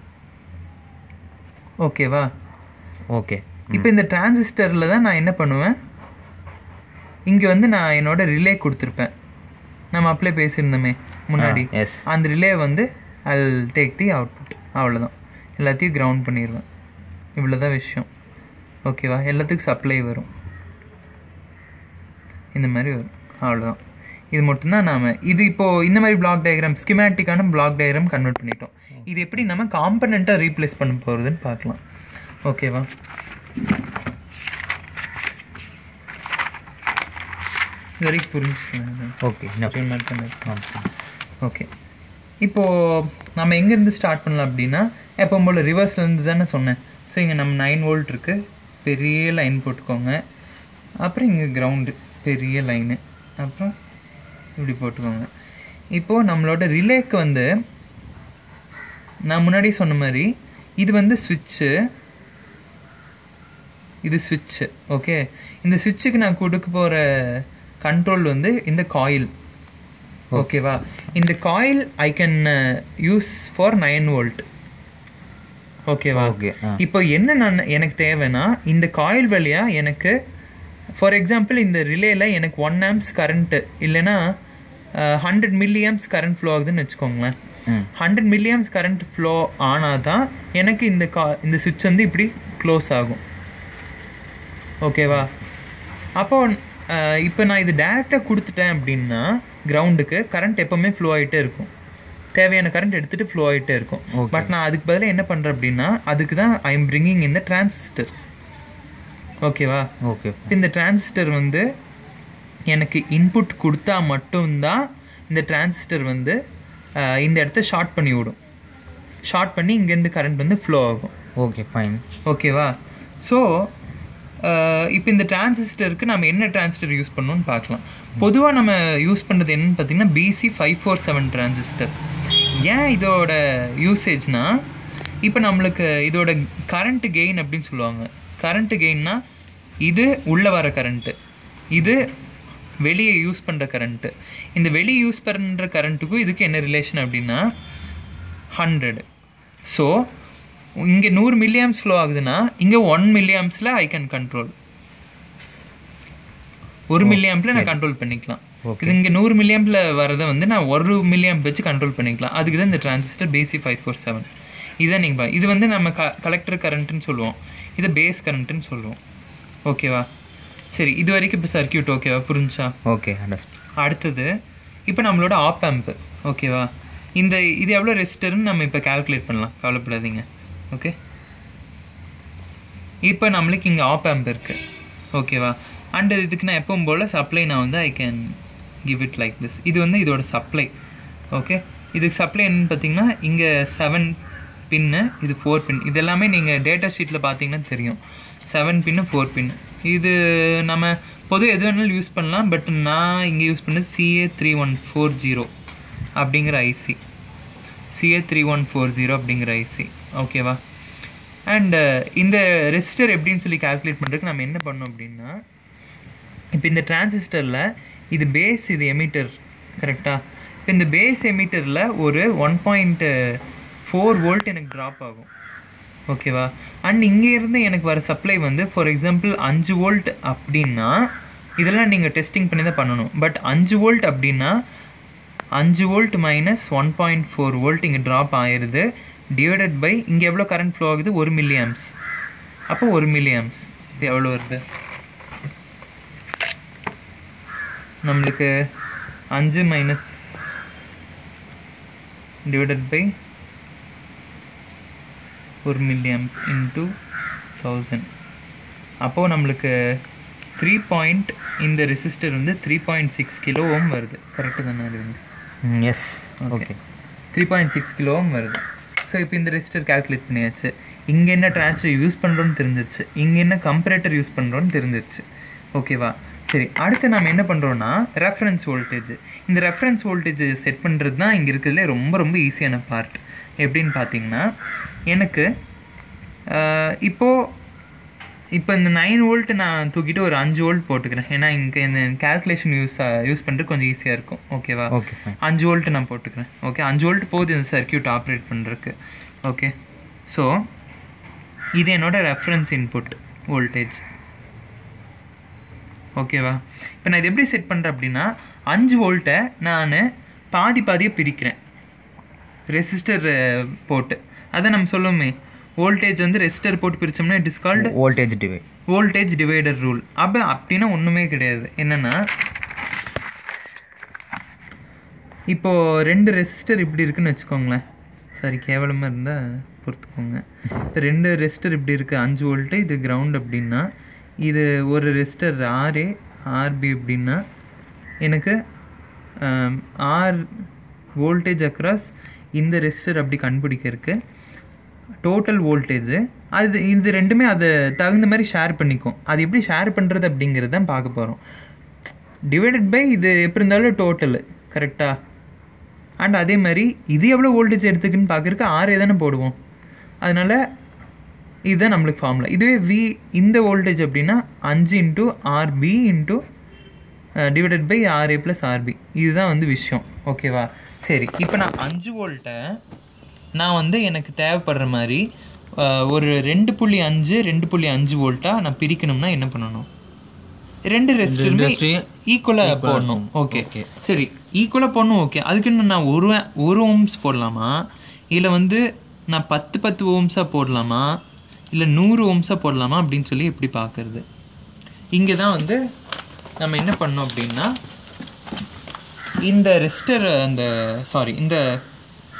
ஓகேவா ஓகே இப்போ இந்த டிரான்சிஸ்டரில் தான் நான் என்ன பண்ணுவேன் இங்கே வந்து நான் என்னோட ரிலே கொடுத்துருப்பேன் நம்ம அப்ளை பேசியிருந்தோமே முன்னாடி எஸ் அந்த ரிலே வந்து ஐ டேக் தி அவுட்புட் அவ்வளோதான் எல்லாத்தையும் கிரவுண்ட் பண்ணிடுவேன் இவ்வளோ தான் விஷயம் ஓகேவா எல்லாத்துக்கும் சப்ளை வரும் இந்த மாதிரி வரும் அவ்வளோதான் இது மட்டும்தான் நாம இது இப்போ இந்த மாதிரி பிளாக் டயக்ராம் ஸ்கிமேட்டிக்கான பிளாக் டயக்ராம் கன்வெர்ட் பண்ணிட்டோம் இது எப்படி நம்ம காம்பனண்ட்டாக ரீப்ளேஸ் பண்ண போகிறதுன்னு பார்க்கலாம் ஓகேவா இது வரைக்கும் புரிஞ்சுக்கணும் ஓகே என்ன பண்ண ஓகே இப்போது நம்ம எங்கேருந்து ஸ்டார்ட் பண்ணலாம் அப்படின்னா எப்போ போல் ரிவர்ஸ்லேருந்து தானே சொன்னேன் ஸோ இங்கே நம்ம நைன் வோல்ட் இருக்குது பெரிய லைன் போட்டுக்கோங்க அப்புறம் இங்கே கிரவுண்டு பெரிய லைனு அப்புறம் இப்படி போட்டுக்கோங்க இப்போது நம்மளோட ரிலேக்கு வந்து நான் முன்னாடி சொன்ன மாதிரி இது வந்து ஸ்விட்ச்சு இது ஸ்விட்ச்சு ஓகே இந்த ஸ்விட்சுக்கு நான் கொடுக்க போகிற கண்ட்ரோல் வந்து இந்த காயில் ஓகேவா இந்த coil I can use for nine volt ஓகேவா ஓகே ஆ இப்போ என்ன நான் எனக்கு தேவைன்னா இந்த காயில் வழியா எனக்கு ஃபார் எக்ஸாம்பிள் இந்த ரிலேல எனக்கு ஒன் ஆம்ஸ் கரண்ட்டு இல்லைன்னா hundred milli amps current flow ஆகுதுன்னு வச்சுக்கோங்களேன் ம் ஹண்ட்ரட் மில்லியம்ஸ் கரண்ட் ஃப்ளோ ஆனால் தான் எனக்கு இந்த கா இந்த சுவிட்ச் வந்து இப்படி க்ளோஸ் ஆகும் ஓகேவா அப்போ இப்போ நான் இது டேரெக்டாக கொடுத்துட்டேன் அப்படின்னா கிரவுண்டுக்கு கரண்ட் எப்போவுமே ஃப்ளோ ஆகிட்டே இருக்கும் தேவையான கரண்ட் எடுத்துகிட்டு ஃப்ளோ ஆகிட்டே இருக்கும் Okay. பட் நான் அதுக்கு பதிலாக என்ன பண்ணுறேன் அப்படின்னா அதுக்கு தான் ஐ எம் பிரிங்கிங் இந்த டிரான்சிஸ்டர் ஓகேவா ஓகே இப்போ இந்த டிரான்சிஸ்டர் வந்து எனக்கு இன்புட் கொடுத்தா மட்டும்தான் இந்த டிரான்சிஸ்டர் வந்து அஹ், இந்த இடத்த ஷார்ட் பண்ணி விடும் ஷார்ட் பண்ணி இங்கேருந்து கரண்ட் வந்து ஃப்ளோ ஆகும் ஓகே ஃபைன் ஓகேவா ஸோ இப்போ இந்த டிரான்சிஸ்டருக்கு நம்ம என்ன டிரான்சிஸ்டர் யூஸ் பண்ணணும்னு பார்க்கலாம் பொதுவாக நம்ம யூஸ் பண்ணுறது என்னன்னு பார்த்தீங்கன்னா BC five four seven transistor ஏன் இதோட யூசேஜ்னா இப்போ நம்மளுக்கு இதோட கரண்ட் கெயின் அப்படின்னு சொல்லுவாங்க கரண்ட் கெயின்னா இது உள்ளே வர கரண்ட்டு இது வெளியே யூஸ் பண்ணுற கரண்ட்டு இந்த வெளியே யூஸ் பண்ணுற கரண்ட்டுக்கும் இதுக்கு என்ன ரிலேஷன் அப்படின்னா ஹண்ட்ரட் ஸோ இங்கே நூறு மில்லியம்ஸ் ஃப்ளோ ஆகுதுன்னா இங்கே ஒன் மில்லியம்ஸில் ஐ கேன் கண்ட்ரோல் ஒரு மில்லியம்ல நான் கண்ட்ரோல் பண்ணிக்கலாம் Okay. இது இங்கே நூறு மில்லியம்ல வரதை வந்து நான் ஒரு மில்லியம் வச்சு கண்ட்ரோல் பண்ணிக்கலாம் அதுக்கு தான் இந்த டிரான்சிஸ்டர் பேசி ஃபைவ் ஃபோர் செவன் இதான் நீங்கள் இது வந்து நம்ம க கலெக்டர் கரண்ட்டுன்னு சொல்லுவோம் இதை பேஸ் கரண்ட்டுன்னு சொல்லுவோம் ஓகேவா சரி இது வரைக்கும் இப்போ சர்க்கியூட் ஓகேவா புரிஞ்சா ஓகே அண்டர்ஸ்ட் அடுத்தது இப்போ நம்மளோட ஆப் ஆம்ப் ஓகேவா இந்த இது எவ்வளோ ரெசிஸ்டர்னு நம்ம இப்போ கால்குலேட் பண்ணலாம் கவலைப்படாதீங்க ஓகே இப்போ நம்மளுக்கு இங்கே ஆப் ஆம்ப் இருக்கு ஓகேவா அண்ட் இதுக்கு நான் எப்பவும் போல் சப்ளை நான் வந்து I can give it like this இது வந்து இதோட சப்ளை ஓகே இதுக்கு சப்ளை என்னன்னு பார்த்தீங்கன்னா இங்கே செவன் பின்னு இது ஃபோர் பின் இது எல்லாமே நீங்கள் டேட்டா ஷீட்டில் பார்த்தீங்கன்னா தெரியும் செவன் பின்னு ஃபோர் பின் இது நம்ம பொது எது வேணாலும் யூஸ் பண்ணலாம் பட் நான் இங்கே யூஸ் பண்ணது CA three one four zero அப்படிங்கிற IC CA three one four zero அப்படிங்கிற ஐசி ஓகேவா அண்ட் இந்த ரெசிஸ்டர் எப்படின்னு சொல்லி கால்குலேட் பண்ணுறதுக்கு நம்ம என்ன பண்ணோம் அப்படின்னா இப்போ இந்த டிரான்சிஸ்டரில் இது பேஸ் இது எமிட்டர் கரெக்டாக இப்போ இந்த பேஸ் எமிட்டரில் ஒரு ஒன் பாயிண்ட் ஃபோர் வோல்ட் எனக்கு ட்ராப் ஆகும் ஓகேவா அண்ட் இங்கே இருந்து எனக்கு வர சப்ளை வந்து ஃபார் எக்ஸாம்பிள் அஞ்சு வோல்ட் அப்படின்னா இதெல்லாம் நீங்கள் டெஸ்டிங் பண்ணி தான் பண்ணணும் பட் அஞ்சு வோல்ட் அப்படின்னா அஞ்சு volt minus one point four volt இங்கே ட்ராப் ஆயிடுது டிவைடட் பை இங்கே எவ்வளோ கரண்ட் ஃப்ளோ ஆகுது ஒரு மில்லி ஆம்ஸ் அப்போ ஒரு மில்லி ஆம்ஸ் இது எவ்வளோ வருது நம்மளுக்கு அஞ்சு மைனஸ் டிவைடட் பை ஒரு மில்லியம் இன்ட்டு தௌசண்ட் அப்போது நம்மளுக்கு த்ரீ பாயிண்ட் இந்த ரெசிஸ்டர் வந்து three point six kilo ohm வருது கரெக்டு தானே அது வந்து yes okay three point six kilo ohm வருது ஸோ இப்போ இந்த ரெசிஸ்டர் கால்குலேட் பண்ணியாச்சு இங்கே என்ன டிரான்ஸ்டர் யூஸ் பண்ணுறோன்னு தெரிஞ்சிருச்சு இங்கே என்ன கம்பரேட்டர் யூஸ் பண்ணுறோன்னு தெரிஞ்சிருச்சு ஓகேவா சரி அடுத்து நம்ம என்ன பண்ணுறோன்னா ரெஃபரன்ஸ் வோல்டேஜ் இந்த ரெஃபரன்ஸ் வோல்டேஜ் செட் பண்ணுறது தான் இங்கே இருக்கிறதுலே ரொம்ப ரொம்ப ஈஸியான பார்ட் எப்படின்னு பார்த்தீங்கன்னா எனக்கு ஆஹ், இப்போ இப்போ இந்த நைன் வோல்ட் நான் தூக்கிட்டு ஒரு அஞ்சு வோல்ட் போட்டுக்கிறேன் ஏன்னா இங்கே இந்த கால்குலேஷன் யூஸ் யூஸ் பண்ணுறது கொஞ்சம் ஈஸியாக இருக்கும் ஓகேவா ஓகே ஃபைன் அஞ்சு வோல்ட் நான் போட்டுக்கிறேன் ஓகே அஞ்சு வோல்ட் போகுது இந்த சர்க்கியூட் ஆப்ரேட் பண்ணுறதுக்கு ஓகே ஸோ இது என்னோட ரெஃபரன்ஸ் இன்புட் வோல்டேஜ் ஓகேவா இப்போ நான் இது எப்படி செட் பண்ணுறேன் அப்படின்னா அஞ்சு வோல்ட்டை நான் பாதி பாதியாக பிரிக்கிறேன் ரெசிஸ்டர் போட்டு அதை நம்ம சொல்லுவோமே வோல்டேஜ் வந்து ரெசிஸ்டர் போட்டு பிரித்தோம்னா it is called voltage divide voltage divider rule அப்போ அப்படின்னா ஒன்றுமே கிடையாது என்னென்னா இப்போ ரெண்டு ரெசிஸ்டர் இப்படி இருக்குன்னு வச்சுக்கோங்களேன் சாரி கேவலமாக இருந்தால் பொறுத்துக்கோங்க இப்போ ரெண்டு ரெசிஸ்டர் இப்படி இருக்குது அஞ்சு வோல்ட்டு இது கிரவுண்ட் அப்படின்னா இது ஒரு ரெசிஸ்டர் ஆர்ஏ ஆர்பி அப்படின்னா எனக்கு ஆர் வோல்டேஜ் அக்ராஸ் இந்த ரெசிஸ்டர் அப்படி கண்டுபிடிக்கிறதுக்கு டோட்டல் வோல்டேஜ் அது இது ரெண்டுமே அதை தகுந்த மாதிரி ஷேர் பண்ணிக்கும் அது எப்படி ஷேர் பண்ணுறது அப்படிங்கிறது தான் பார்க்க போகிறோம் டிவைடட் பை இது எப்படி இருந்தாலும் டோட்டலு கரெக்டாக அண்ட் அதே மாதிரி இது எவ்வளோ வோல்டேஜ் எடுத்துக்குன்னு பார்க்குறக்கு ஆறே தானே போடுவோம் அதனால் இதுதான் நம்மளுக்கு ஃபார்முலா இதுவே வி இந்த வோல்டேஜ் அப்படின்னா அஞ்சு into RB into divided by RA plus RB இதுதான் வந்து விஷயம் ஓகேவா சரி இப்போ நான் அஞ்சு வோல்ட்டை நான் வந்து எனக்கு தேவைப்படுற மாதிரி அஹ், ஒரு ரெண்டு புள்ளி அஞ்சு ரெண்டு புள்ளி அஞ்சு வோல்ட்டா நான் பிரிக்கணும்னா என்ன பண்ணணும் ரெண்டு ரெசிஸ்டருமே ஈக்குவலாக போடணும் ஓகே சரி ஈக்குவலாக போடணும் ஓகே அதுக்கு இன்னும் நான் ஒரு ஒரு ஓம்ஸ் போடலாமா இல்லை வந்து நான் பத்து பத்து ஓம்ஸாக போடலாமா இல்லை நூறு ஓம்ஸாக போடலாமா அப்படின்னு சொல்லி எப்படி பார்க்கறது இங்கே தான் வந்து நம்ம என்ன பண்ணோம் அப்படின்னா இந்த ரெசிஸ்டர் அந்த சாரி இந்த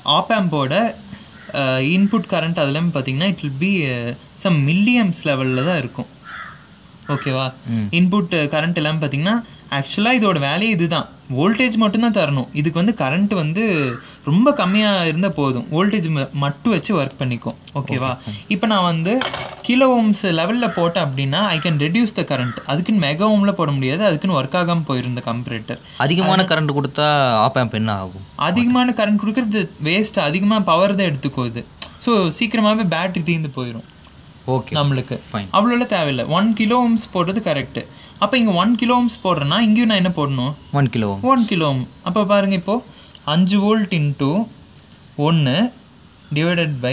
ஆப்பேம்போட இன்புட் கரண்ட் அதெல்லாம் பார்த்தீங்கன்னா it will be some milliamps லெவலில் தான் இருக்கும் ஓகேவா இன்புட் கரண்ட் எல்லாம் பார்த்தீங்கன்னா ஆக்சுவலாக இதோட வேலையே இதுதான் வோல்டேஜ் மட்டும்தான் தரணும் இதுக்கு வந்து கரண்ட் வந்து ரொம்ப கம்மியாக இருந்தால் போதும் வோல்டேஜ் மட்டும் வச்சு ஒர்க் பண்ணிக்கும் ஓகேவா இப்போ நான் வந்து கிலோ ஓம்ஸ் லெவலில் போட்டேன் அப்படின்னா I can reduce the current அதுக்குன்னு மெகா ஓமில் போட முடியாது அதுக்குன்னு ஒர்க் ஆகாமல் போயிருந்த கம்பரேட்டர் அதிகமான கரண்ட் கொடுத்தா ஆப் ஆம்ப் என்ன ஆகும் அதிகமான கரண்ட் கொடுக்கறது வேஸ்ட் அதிகமாக பவர் தான் எடுத்துக்கோது ஸோ சீக்கிரமாகவே பேட்டரி தீர்ந்து போயிடும் ஓகே நம்மளுக்கு Fine. அவ்வளோல தேவையில்லை ஒன் கிலோ ஓம்ஸ் போடுறது கரெக்ட் அப்போ இங்கே ஒன் கிலோ ஓம்ஸ் போடுறேன்னா இங்கேயும் நான் என்ன போடணும் one kilo one kilo ohm அப்போ பாருங்க இப்போ அஞ்சு வோல்ட் இன்ட்டு ஒன்று டிவைடட் பை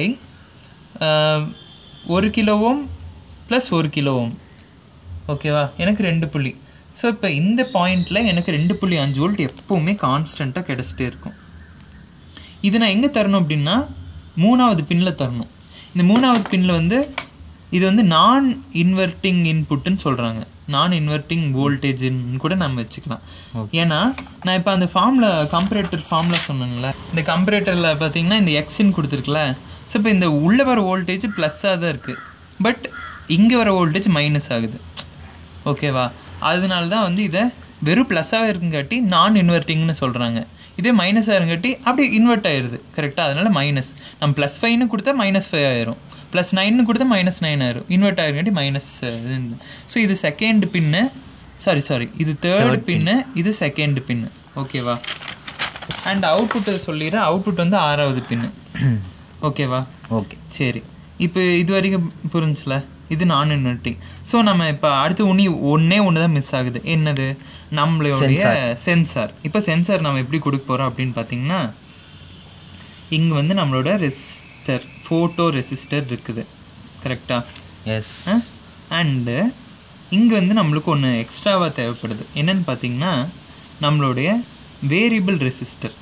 ஒரு கிலோ ஓம் ப்ளஸ் ஒரு கிலோ ஓம் ஓகேவா எனக்கு ரெண்டு புள்ளி ஸோ இப்போ இந்த பாயிண்டில் எனக்கு ரெண்டு புள்ளி அஞ்சு வோல்ட் எப்போவுமே கான்ஸ்டண்ட்டாக கிடச்சிட்டே இருக்கும் இது நான் எங்கே தரணும் அப்படின்னா மூணாவது பின்னில் தரணும் இந்த மூணாவது பின்னில் வந்து இது வந்து நான் இன்வெர்ட்டிங் இன்புட்டுன்னு சொல்கிறாங்க நான் இன்வெர்ட்டிங் வோல்டேஜ்னு கூட நம்ம வச்சுக்கலாம் ஏன்னா நான் இப்போ அந்த ஃபார்மில் கம்பரேட்டர் ஃபார்மில் சொன்னேன்ல இந்த கம்பரேட்டரில் பார்த்தீங்கன்னா இந்த எக்ஸ்ன்னு கொடுத்துருக்குல ஸோ இப்போ இந்த உள்ளே வர வோல்டேஜ் ப்ளஸ்ஸாக தான் இருக்குது பட் இங்கே வர வோல்டேஜ் மைனஸ் ஆகுது ஓகேவா அதனால தான் வந்து இதை வெறும் ப்ளஸ்ஸாகவே இருக்குங்காட்டி நான் இன்வெர்ட்டிங்னு சொல்கிறாங்க இதே மைனஸாக இருங்காட்டி அப்படியே இன்வெர்ட் ஆயிடுது கரெக்டாக அதனால மைனஸ் நம்ம ப்ளஸ் ஃபைவ்னு கொடுத்தா மைனஸ் ஃபைவ் ஆயிரும் ப்ளஸ் நைன்னு கொடுத்தா மைனஸ் நைன் ஆயிரும் இன்வெர்ட் ஆயிருங்காட்டி மைனஸ் ஸோ இது செகண்ட் பின்னு சாரி சாரி இது தேர்ட் பின்னு இது செகண்ட் பின்னு ஓகேவா அண்ட் அவுட்புட் சொல்லிடுறேன் அவுட்புட் வந்து ஆறாவது பின்னு ஓகேவா ஓகே சரி இப்போ இது வரைக்கும் புரிஞ்சுல இது நான் இன்வெர்ட்டிங் ஸோ நம்ம இப்போ அடுத்து உனி ஒன்றே ஒன்று தான் மிஸ் ஆகுது என்னது நம்மளுடைய சென்சார் இப்போ சென்சார் நம்ம எப்படி கொடுக்க போகிறோம் அப்படின்னு பார்த்தீங்கன்னா இங்கே வந்து நம்மளோட ரெசிஸ்டர் ஃபோட்டோ ரெசிஸ்டர் இருக்குது கரெக்டாக எஸ் அண்டு இங்கே வந்து நம்மளுக்கு ஒன்று எக்ஸ்ட்ராவாக தேவைப்படுது என்னன்னு பார்த்தீங்கன்னா நம்மளுடைய வேரியபிள் ரெசிஸ்டர்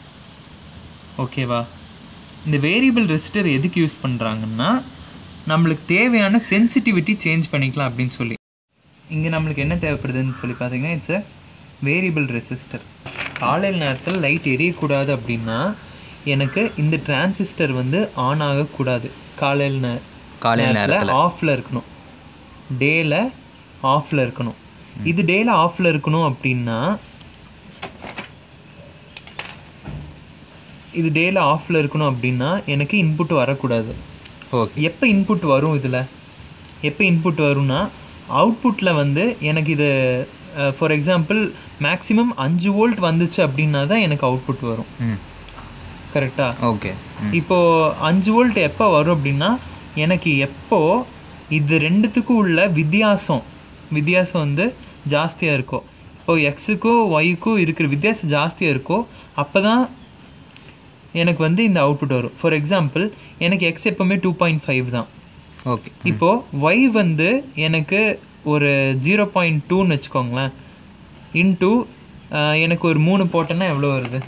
ஓகேவா இந்த வேரியபிள் ரெசிஸ்டர் எதுக்கு யூஸ் பண்ணுறாங்கன்னா நம்மளுக்கு தேவையான சென்சிட்டிவிட்டி சேஞ்ச் பண்ணிக்கலாம் அப்படின்னு சொல்லி இங்கே நம்மளுக்கு என்ன தேவைப்படுதுன்னு சொல்லி பார்த்தீங்கன்னா இட்ஸ் அ வேரியபிள் ரெசிஸ்டர் காலையில் நேரத்தில் லைட் எரியக்கூடாது அப்படின்னா எனக்கு இந்த டிரான்சிஸ்டர் வந்து ஆன் ஆகக்கூடாது காலையில் நே காலையில் நேரத்தில் ஆஃப்ல இருக்கணும் டேல ஆஃப்ல இருக்கணும் இது டேல ஆஃப்ல இருக்கணும் அப்படின்னா இது டேல ஆஃப்ல இருக்கணும் அப்படின்னா எனக்கு இன்புட் வரக்கூடாது ஓகே எப்போ இன்புட் வரும் இதில் எப்போ இன்புட் வரும்னா அவுட்புட்டில் வந்து எனக்கு இது ஃபார் எக்ஸாம்பிள் மேக்ஸிமம் அஞ்சு வோல்ட் வந்துச்சு அப்படின்னா தான் எனக்கு அவுட்புட் வரும் ம் கரெக்டாக ஓகே இப்போ அஞ்சு வோல்ட் எப்போ வரும் அப்படின்னா எனக்கு எப்போ இது ரெண்டுத்துக்கும் உள்ள வித்தியாசம் வித்தியாசம் வந்து ஜாஸ்தியாக இருக்கும் இப்போ எக்ஸுக்கும் ஒய்க்கும் இருக்கிற வித்தியாசம் ஜாஸ்தியாக இருக்கோ அப்போ தான் எனக்கு வந்து இந்த அவுட்புட் வரும் ஃபார் எக்ஸாம்பிள் எனக்கு எக்ஸ் எப்போவுமே டூ பாயிண்ட் ஃபைவ் தான் ஓகே இப்போ ஒய் வந்து எனக்கு ஒரு ஜீரோ பாயிண்ட் டூன்னு வச்சுக்கோங்களேன் இன்டூ எனக்கு ஒரு மூணு போட்டேன்னா எவ்வளோ வருது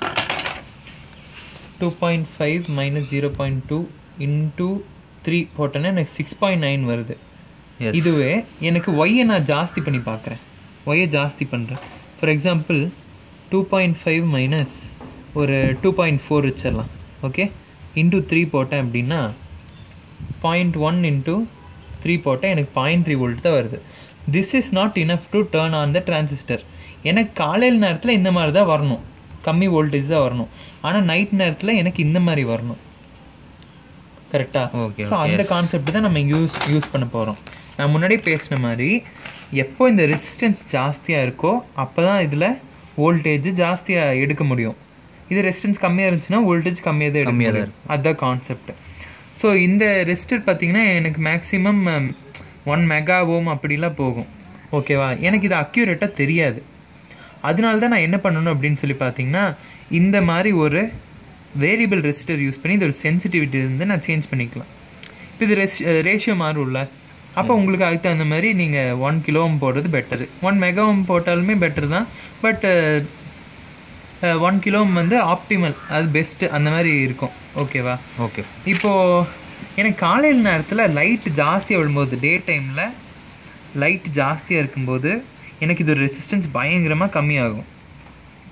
two point five minus zero point two into three போட்டேன்னா எனக்கு சிக்ஸ் பாயிண்ட் நைன் வருது எஸ் இதுவே எனக்கு ஒய்யை நான் ஜாஸ்தி பண்ணி பார்க்குறேன் ஒய்யை ஜாஸ்தி பண்ணுறேன் for example two point five minus ஒரு டூ பாயிண்ட் ஃபோர் வச்சிடலாம் ஓகே இன்டூ த்ரீ போட்டேன் அப்படின்னா பாயிண்ட் ஒன் இன்டூ த்ரீ போட்டால் எனக்கு பாயிண்ட் த்ரீ வோல்ட் தான் வருது this is not enough to turn on the transistor எனக்கு காலையில் நேரத்தில் இந்த மாதிரி தான் வரணும் கம்மி வோல்டேஜ் தான் வரணும் ஆனால் நைட் நேரத்தில் எனக்கு இந்த மாதிரி வரணும் கரெக்டாக Okay, ஸோ அந்த கான்செப்ட் தான் நம்ம யூஸ் யூஸ் பண்ண போகிறோம் நான் முன்னாடியே பேசின மாதிரி எப்போ இந்த ரெசிஸ்டன்ஸ் ஜாஸ்தியாக இருக்கோ அப்போ தான் இதில் வோல்டேஜ் ஜாஸ்தியாக எடுக்க முடியும் இது ரெசிஸ்டன்ஸ் கம்மியாக இருந்துச்சுன்னா வோல்டேஜ் கம்மியாக தான் எடுக்க கம்மியா தான் முடியும் அதுதான் கான்செப்ட் ஸோ இந்த ரெசிஸ்டர் பார்த்தீங்கன்னா எனக்கு மேக்ஸிமம் ஒன் மெகா ஓம் அப்படிலாம் போகும் ஓகேவா எனக்கு இது அக்யூரேட்டாக தெரியாது அதனால தான் நான் என்ன பண்ணணும் அப்படின்னு சொல்லி பார்த்தீங்கன்னா இந்த மாதிரி ஒரு வேரியபிள் ரெசிஸ்டர் யூஸ் பண்ணி இதோட சென்சிட்டிவிட்டி வந்து நான் சேஞ்ச் பண்ணிக்கலாம் இப்போ இது ரெஸ் ரேஷியோ மாறும்ல அப்போ உங்களுக்கு அதுக்கு தகுந்த மாதிரி நீங்கள் ஒன் கிலோ ஓம் போடுறது பெட்டரு ஒன் மெகா ஓம் போட்டாலுமே பெட்டர் தான் பட் ஒன் கிலோ ஓம் வந்து ஆப்டிமல் அது பெஸ்ட்டு அந்த மாதிரி இருக்கும் ஓகேவா ஓகே இப்போது எனக்கு காலையில் நேரத்தில் லைட் ஜாஸ்தியாக விழும்போது டே டைமில் லைட் ஜாஸ்தியாக இருக்கும்போது எனக்கு இது ரெசிஸ்டன்ஸ் பயங்கரமாக கம்மியாகும்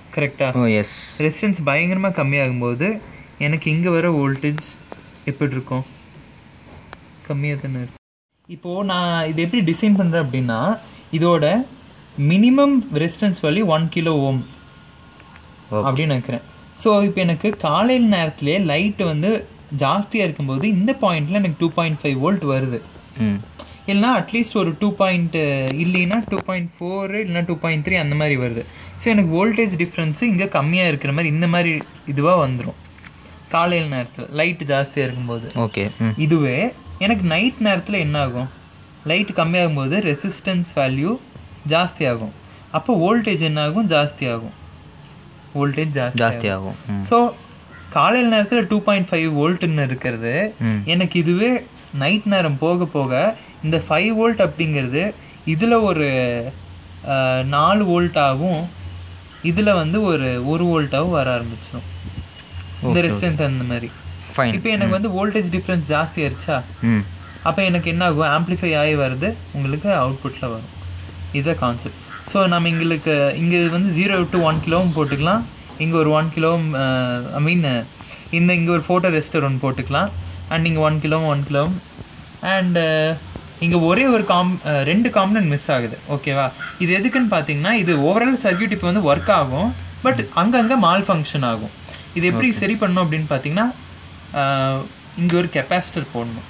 கரெக்டாக ஓ எஸ் ரெசிஸ்டன்ஸ் பயங்கரமாக கம்மியாகும்போது எனக்கு இங்கே வர வோல்டேஜ் எப்படி இருக்கும் கம்மியாக தானே இருக்கும் இப்போது நான் இது எப்படி டிசைன் பண்ணுறேன் அப்படின்னா இதோட minimum resistance value one kilo ohm அப்படின்னு நினைக்கிறேன் ஸோ இப்போ எனக்கு காலையில் நேரத்திலே லைட் வந்து ஜாஸ்தியாக இருக்கும்போது இந்த பாயிண்ட்ல எனக்கு டூ பாயிண்ட் ஃபைவ் வோல்ட் வருது ம் இல்லைனா அட்லீஸ்ட் ஒரு டூ பாயிண்ட் இல்லைன்னா டூ பாயிண்ட் ஃபோர் இல்லைனா டூ பாயிண்ட் த்ரீ அந்த மாதிரி வருது ஸோ எனக்கு வோல்டேஜ் டிஃப்ரென்ஸு இங்கே கம்மியாக இருக்கிற மாதிரி இந்த மாதிரி இதுவாக வந்துடும் காலையில் நேரத்தில் லைட் ஜாஸ்தியாக இருக்கும்போது ஓகே ம் இதுவே எனக்கு நைட் நேரத்தில் என்ன ஆகும் லைட் கம்மியாகும் போது ரெசிஸ்டன்ஸ் வேல்யூ ஜாஸ்தி ஆகும் அப்போ வோல்டேஜ் என்ன ஆகும் ஜாஸ்தி ஆகும் வோல்டேஜ் ஜாஸ்தி ஜாஸ்தி ஆகும் ம் ஸோ காலையில் நேரத்தில் டூ பாயிண்ட் ஃபைவ் வோல்ட்டுன்னு இருக்கிறது ம் எனக்கு இதுவே நைட் நேரம் போக போக இந்த ஃபைவ் வோல்ட் அப்படிங்கிறது இதில் ஒரு அஹ், நாலு வோல்ட்டாகவும் இதில் வந்து ஒரு ஒரு வோல்ட்டாகவும் வர ஆரம்பிச்சிடும் இந்த ரெசிஸ்டன்ஸ் அந்த மாதிரி ஃபைன் இப்போ எனக்கு வந்து வோல்டேஜ் டிஃப்ரென்ஸ் ஜாஸ்தி ஆயிருச்சா ம் அப்போ எனக்கு என்ன ஆகும் ஆம்ப்ளிஃபை ஆகி வருது உங்களுக்கு அவுட்புட்டில் வரும் இதுதான் கான்செப்ட் ஸோ நம்ம எங்களுக்கு இங்கே வந்து ஜீரோ டு ஒன் கிலோவும் போட்டுக்கலாம் இங்கே ஒரு ஒன் கிலோவும் ஐ மீன் இந்த இங்கே ஒரு ஃபோட்டோ ரெஸ்டர் ஒன்று போட்டுக்கலாம் அண்ட் இங்கே ஒன் கிலோவும் ஒன் கிலோவும் அண்டு இங்கே ஒரே ஒரு காம் அஹ், ரெண்டு காம்பனன்ட் மிஸ் ஆகுது ஓகேவா இது எதுக்குன்னு பார்த்தீங்கன்னா இது ஓவரால் சர்க்யூட் இப்போ வந்து ஒர்க் ஆகும் பட் அங்கங்கே மால் ஃபங்க்ஷன் ஆகும் இது எப்படி சரி பண்ணணும் அப்படின்னு பார்த்தீங்கன்னா இங்கே ஒரு கெப்பாசிட்டர் போடணும்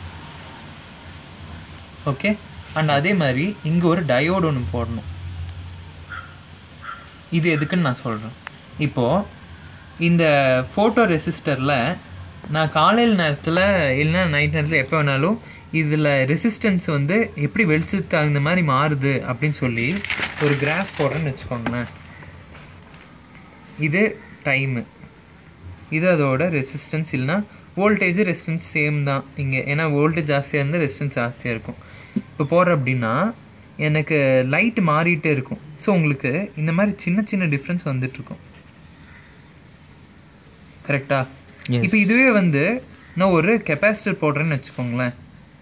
ஓகே அண்ட் அதே மாதிரி இங்கே ஒரு டயோடு ஒன்று போடணும் இது எதுக்குன்னு நான் சொல்கிறேன் இப்போது இந்த ஃபோட்டோ ரெசிஸ்டரில் நான் காலையில் நேரத்தில் இல்லைன்னா நைட் நேரத்தில் எப்போ வேணாலும் இதில் ரெசிஸ்டன்ஸ் வந்து எப்படி வெளிச்சத்துக்கு தகுந்த மாதிரி மாறுது அப்படின்னு சொல்லி ஒரு கிராஃப் போடுறேன்னு வச்சுக்கோங்களேன் இது டைமு இது அதோட ரெசிஸ்டன்ஸ் இல்லைனா வோல்டேஜ் ரெசிஸ்டன்ஸ் சேம் தான் இங்கே ஏன்னா வோல்டேஜ் ஜாஸ்தியாக இருந்தால் ரெசிஸ்டன்ஸ் ஜாஸ்தியாக இருக்கும் இப்போ போடுற அப்படின்னா எனக்கு லைட் மாறிட்டே இருக்கும் ஸோ உங்களுக்கு இந்த மாதிரி சின்ன சின்ன டிஃப்ரென்ஸ் வந்துட்டுருக்கும் கரெக்டா Yes. இப்போ இதுவே வந்து நான் ஒரு கெப்பாசிட்டர் போடுறேன்னு வச்சுக்கோங்களேன்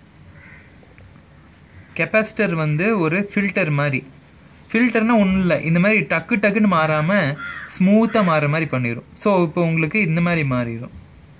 கெப்பாசிட்டர் வந்து ஒரு ஃபில்டர் மாதிரி ஃபில்டர்னா ஒன்றும் இல்லை இந்த மாதிரி டக்கு டக்குன்னு மாறாமல் ஸ்மூத்தாக மாறுற மாதிரி பண்ணிடும் ஸோ இப்போ உங்களுக்கு இந்த மாதிரி மாறிடும்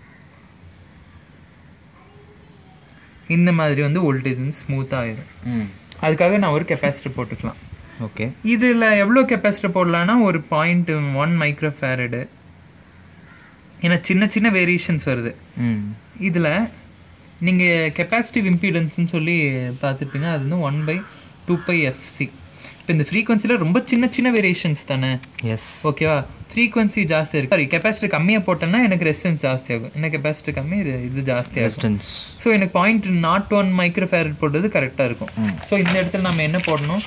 இந்த மாதிரி வந்து வோல்டேஜ் வந்து ஸ்மூத்தாக ஆயிடும் ம் அதுக்காக நான் ஒரு கெப்பாசிட்டர் போட்டுக்கலாம் ஓகே இதில் எவ்வளோ கெப்பாசிட்டர் போடலான்னா ஒரு பாயிண்ட் ஒன் மைக்ரோ ஃபேரடு ஏன்னா சின்ன சின்ன வேரியேஷன்ஸ் வருது ம் இதில் நீங்கள் கெப்பாசிட்டிவ் இம்பீடன்ஸ்னு சொல்லி பார்த்துருப்பீங்க அது வந்து one by two pi FC இப்போ இந்த ஃப்ரீக்வன்சியில் ரொம்ப சின்ன சின்ன வேரியேஷன்ஸ் தானே எஸ் ஓகேவா ஃப்ரீக்வன்சி ஜாஸ்தி இருக்கு சாரி கெப்பாசிட்டி கம்மியாக போட்டேன்னா எனக்கு ரெசிஸ்டன்ஸ் ஜாஸ்தி ஆகும் என்ன கெப்பாசிட்டி கம்மி இது இது ஜாஸ்தி ஆகும் ரெசிஸ்டன்ஸ் ஸோ எனக்கு point nought one micro farad போட்டது கரெக்டாக இருக்கும் ம். ஸோ இந்த இடத்துல நம்ம என்ன போடணும்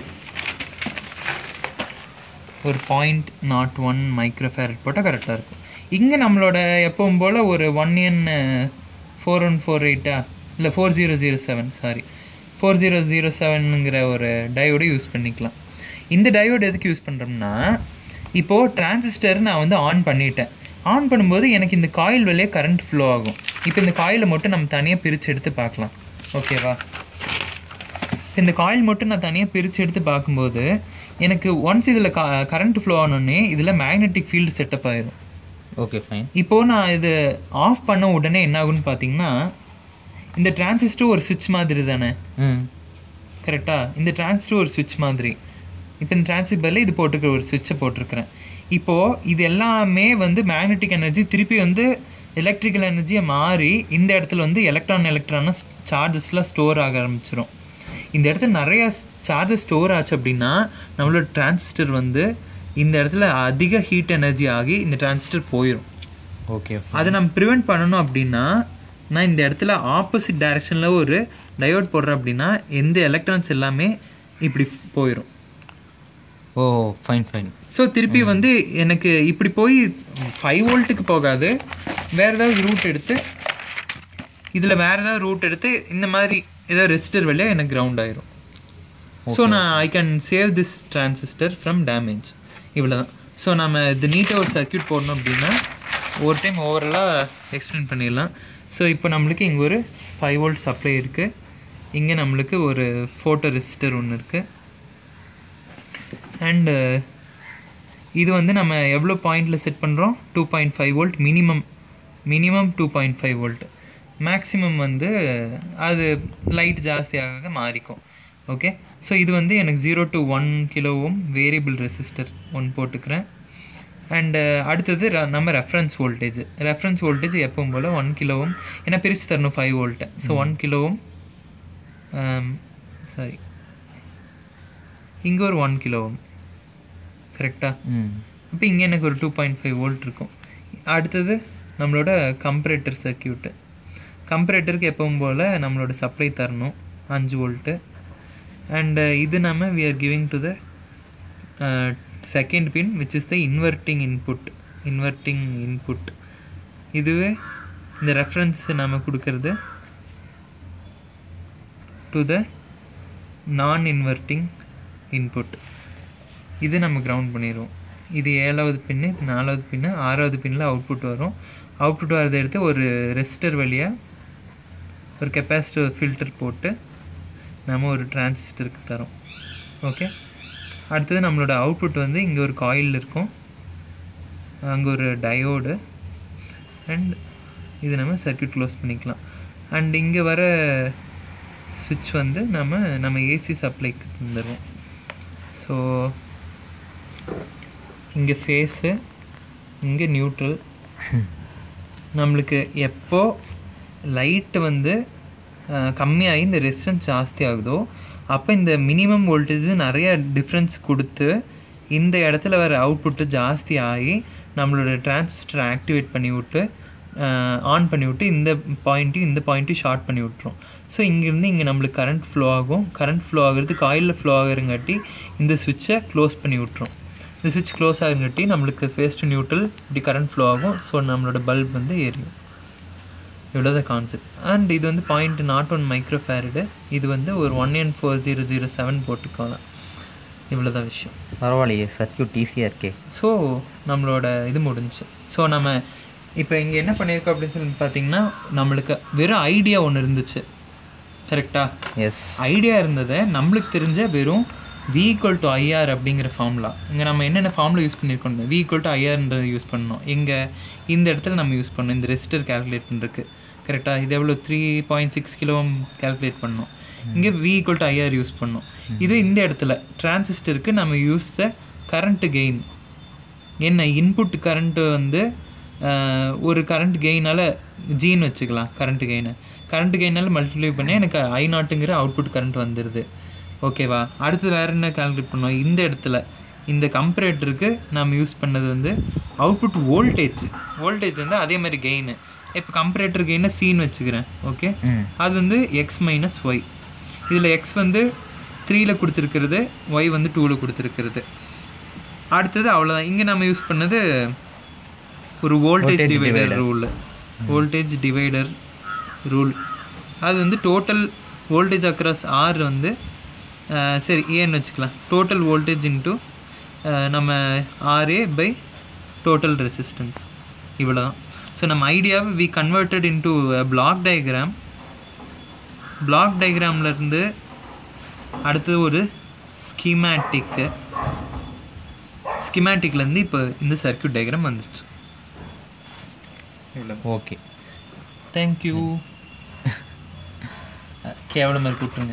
ஒரு point nought one micro farad போட்டால் கரெக்டாக இருக்கும் இங்கே நம்மளோட எப்பவும் போல் ஒரு one N four one four எயிட்டா இல்லை four zero zero seven sorry four zero zero செவனுங்கிற ஒரு டயோடு யூஸ் பண்ணிக்கலாம் இந்த டயோடு எதுக்கு யூஸ் பண்ணுறோம்னா இப்போது டிரான்சிஸ்டர் நான் வந்து ஆன் பண்ணிட்டேன் ஆன் பண்ணும்போது எனக்கு இந்த காயில் வழியாக கரண்ட் ஃப்ளோ ஆகும் இப்போ இந்த காயிலை மட்டும் நம்ம தனியாக பிரித்து எடுத்து பார்க்கலாம் ஓகேவா இந்த காயில் மட்டும் நான் தனியாக பிரித்து எடுத்து பார்க்கும்போது எனக்கு ஒன்ஸ் இதில் கரண்ட் ஃப்ளோ ஆனோடனே இதில் மேக்னெட்டிக் ஃபீல்டு செட்டப் ஆயிரும் ஓகே ஃபைன் இப்போது நான் இது ஆஃப் பண்ண உடனே என்ன ஆகும்னு பார்த்தீங்கன்னா இந்த டிரான்சிஸ்டர் ஒரு சுவிட்ச் மாதிரி தானே ம் கரெக்டாக இந்த டிரான்சிஸ்டர் ஒரு சுவிட்ச் மாதிரி இப்போ இந்த டிரான்சிஸ்டர் பதில் இது போட்டுக்கிற ஒரு சுவிட்சை போட்டிருக்கிறேன் இப்போது இது எல்லாமே வந்து மேக்னெட்டிக் எனர்ஜி திருப்பி வந்து எலக்ட்ரிக்கல் எனர்ஜியை மாறி இந்த இடத்துல வந்து எலக்ட்ரான் எலக்ட்ரான சார்ஜஸ்லாம் ஸ்டோர் ஆக ஆரம்பிச்சிரும் இந்த இடத்துல நிறைய சார்ஜஸ் ஸ்டோர் ஆச்சு அப்படின்னா நம்மளோட டிரான்சிஸ்டர் வந்து இந்த இடத்துல அதிக ஹீட் எனர்ஜி ஆகி இந்த டிரான்சிஸ்டர் போயிடும் ஓகே அதை நம்ம ப்ரிவெண்ட் பண்ணணும் அப்படின்னா நான் இந்த இடத்துல ஆப்போசிட் டைரக்ஷனில் ஒரு டயோட் போடுறேன் அப்படின்னா எந்த எலக்ட்ரான்ஸ் எல்லாமே இப்படி போயிடும் ஓ ஃபைன் ஃபைன் ஸோ திருப்பி வந்து எனக்கு இப்படி போய் ஃபைவ் வோல்ட்டுக்கு போகாது வேறு ஏதாவது ரூட் எடுத்து இதில் வேறு ஏதாவது ரூட் எடுத்து இந்த மாதிரி ஏதாவது ரெசிஸ்டர் வழியாக எனக்கு கிரவுண்ட் ஆயிரும் ஸோ நான் I can save this transistor from damage இவ்வளோ தான் ஸோ நம்ம இது நீட்டாக ஒரு சர்க்யூட் போடணும் அப்படின்னா ஒரு டைம் ஓவராலாக எக்ஸ்பிளைன் பண்ணிடலாம் ஸோ இப்போ நம்மளுக்கு இங்கே ஒரு ஃபைவ் வோல்ட் சப்ளை இருக்குது இங்கே நம்மளுக்கு ஒரு ஃபோட்டோ ரெசிஸ்டர் ஒன்று இருக்குது அண்டு இது வந்து நம்ம எவ்வளோ பாயிண்டில் செட் பண்ணுறோம் two point five volt minimum minimum two point five volt maximum வந்து அது லைட் ஜாஸ்தியாக மாறிக்கும் ஓகே ஸோ இது வந்து எனக்கு ஜீரோ டு ஒன் கிலோவும் வேரியபிள் ரெசிஸ்டர் ஒன் போட்டுக்கிறேன் அண்டு அடுத்தது ர- நம்ம ரெஃபரன்ஸ் வோல்டேஜ் ரெஃபரன்ஸ் வோல்டேஜ் எப்பவும் போல் ஒன் கிலோவும் ஏன்னா பிரித்து தரணும் ஃபைவ் வோல்ட்டு ஸோ ஒன் கிலோவும் சாரி இங்கே ஒரு ஒன் கிலோவும் கரெக்டாக ம் இப்போ இங்கே எனக்கு ஒரு டூ பாயிண்ட் ஃபைவ் வோல்ட் இருக்கும் அடுத்தது நம்மளோட கம்பரேட்டர் சர்க்கியூட்டு கம்பரேட்டருக்கு எப்பவும் போல் நம்மளோட சப்ளை தரணும் அஞ்சு வோல்ட்டு அண்ட் இது நம்ம we are giving to the second pin which is the inverting input inverting input இதுவே இந்த ரெஃபரன்ஸ் நம்ம கொடுக்கறது டு த நான் இன்வெர்ட்டிங் இன்புட் இது நம்ம கிரவுண்ட் பண்ணிடுவோம் இது ஏழாவது பின்னு இது நாலாவது பின்னு ஆறாவது பின்னில் அவுட்புட் வரும் அவுட்புட் வரதை எடுத்து ஒரு ரெசிஸ்டர் வழியாக ஒரு கெப்பாசிட்டர் ஃபில்டர் போட்டு நம்ம ஒரு டிரான்சிஸ்டருக்கு தரோம் ஓகே அடுத்தது நம்மளோட அவுட்புட் வந்து இங்கே ஒரு காயில் இருக்கும் அங்கே ஒரு டயோடு அண்ட் இது நம்ம சர்க்யூட் க்ளோஸ் பண்ணிக்கலாம் அண்ட் இங்கே வர சுவிட்ச் வந்து நம்ம நம்ம ஏசி சப்ளைக்கு தந்துடுவோம் ஸோ இங்கே ஃபேஸு இங்கே நியூட்ரல் நம்மளுக்கு எப்போ லைட்டு வந்து அஹ், கம்மியாகி இந்த ரெசிஸ்டன்ஸ் ஜாஸ்தி ஆகுதோ அப்போ இந்த மினிமம் வோல்டேஜ் நிறைய டிஃப்ரென்ஸ் கொடுத்து இந்த இடத்துல வர அவுட்புட்டு ஜாஸ்தி ஆகி நம்மளோட டிரான்சிஸ்டரை ஆக்டிவேட் பண்ணி விட்டு ஆன் பண்ணி விட்டு இந்த பாயிண்ட்டையும் இந்த பாயிண்ட்டையும் ஷார்ட் பண்ணி விட்டுரும் ஸோ இங்கேருந்து இங்கே நம்மளுக்கு கரண்ட் ஃப்ளோ ஆகும் கரண்ட் ஃப்ளோ ஆகுறது காயிலில் ஃப்ளோ ஆகுறங்காட்டி இந்த சுவிட்சை க்ளோஸ் பண்ணி விட்டுரும் இந்த சுவிட்ச் க்ளோஸ் ஆகுங்காட்டி நம்மளுக்கு ஃபேஸ் டு நியூட்ரல் இப்படி கரண்ட் ஃப்ளோ ஆகும் ஸோ நம்மளோட பல்ப் வந்து எரியும் இவ்வளோ தான் கான்செப்ட் அண்ட் இது வந்து point nought one micro farad இது வந்து ஒரு one N four zero zero seven போட்டுக்கலாம் இவ்வளோ தான் விஷயம் பரவாயில்லையே சர்க்கியூட் ஈஸியாக இருக்கே ஸோ நம்மளோட இது முடிஞ்சுச்சு ஸோ நம்ம இப்போ இங்கே என்ன பண்ணியிருக்கோம் அப்படின்னு சொல்லி பார்த்தீங்கன்னா நம்மளுக்கு வெறும் ஐடியா ஒன்று இருந்துச்சு கரெக்டாக எஸ் ஐடியா இருந்ததை நம்மளுக்கு தெரிஞ்ச வெறும் வி ஈக்குவல் டு ஐஆர் அப்படிங்கிற ஃபார்முலா இங்கே நம்ம என்னென்ன ஃபார்முலா யூஸ் பண்ணியிருக்கோம் வி ஈக்குவல் டு ஐஆர்ன்றதை யூஸ் பண்ணோம் இங்கே இந்த இடத்துல நம்ம யூஸ் பண்ணோம் இந்த ரெசிஸ்டர் கால்குலேட் பண்ணுறதுக்கு கரெக்டாக இது எவ்வளோ த்ரீ பாயிண்ட் சிக்ஸ் கிலோவும் கால்குலேட் பண்ணோம் இங்கே V equal to IR use பண்ணோம் இது இந்த இடத்துல டிரான்சிஸ்டருக்கு நம்ம யூஸ் த கரண்ட் கெயின் என்ன இன்புட் கரண்ட்டு வந்து ஆஹ், ஒரு கரண்ட் கெயினால் ஜீன் வச்சுக்கலாம் கரண்ட் கெயினை கரண்ட் கெயினால் மல்டிப்ளை பண்ணி எனக்கு ஐ நாட்டுங்கிற அவுட்புட் கரண்ட் வந்துடுது ஓகேவா அடுத்து வேறு என்ன கால்குலேட் பண்ணோம் இந்த இடத்துல இந்த கம்பரேட்டருக்கு நம்ம யூஸ் பண்ணது வந்து அவுட்புட் வோல்டேஜ் வோல்டேஜ் வந்து அதே மாதிரி கெயின் இப்போ கம்பரேட்டர் கெயினை சீன் வச்சுக்கிறேன் ஓகே ம் அது வந்து எக்ஸ் மைனஸ் ஒய் இதில் எக்ஸ் வந்து த்ரீயில் கொடுத்துருக்கிறது ஒய் வந்து டூவில் கொடுத்துருக்கிறது அடுத்தது அவ்வளோதான் இங்கே நம்ம யூஸ் பண்ணது ஒரு voltage Voltage divider divider. Rule voltage divider rule அது வந்து டோட்டல் வோல்டேஜ் அக்ராஸ் ஆர் வந்து அஹ், சரி ஏன்னு வச்சுக்கலாம் டோட்டல் வோல்டேஜ் இன்ட்டு நம்ம ஆர்ஏ பை டோட்டல் ரெசிஸ்டன்ஸ் இவ்வளோ தான் ஸோ நம்ம ஐடியாவை we converted into block diagram block டயக்ராம்லேருந்து அடுத்தது ஒரு ஸ்கீமேட்டிக்கு ஸ்கிமேட்டிக்லேருந்து இப்போ இந்த சர்க்யூட் டயக்ராம் வந்துருச்சு இவ்வளோ ஓகே தேங்க்யூ கேவலம் மாதிரி கூப்பிட்டுருங்க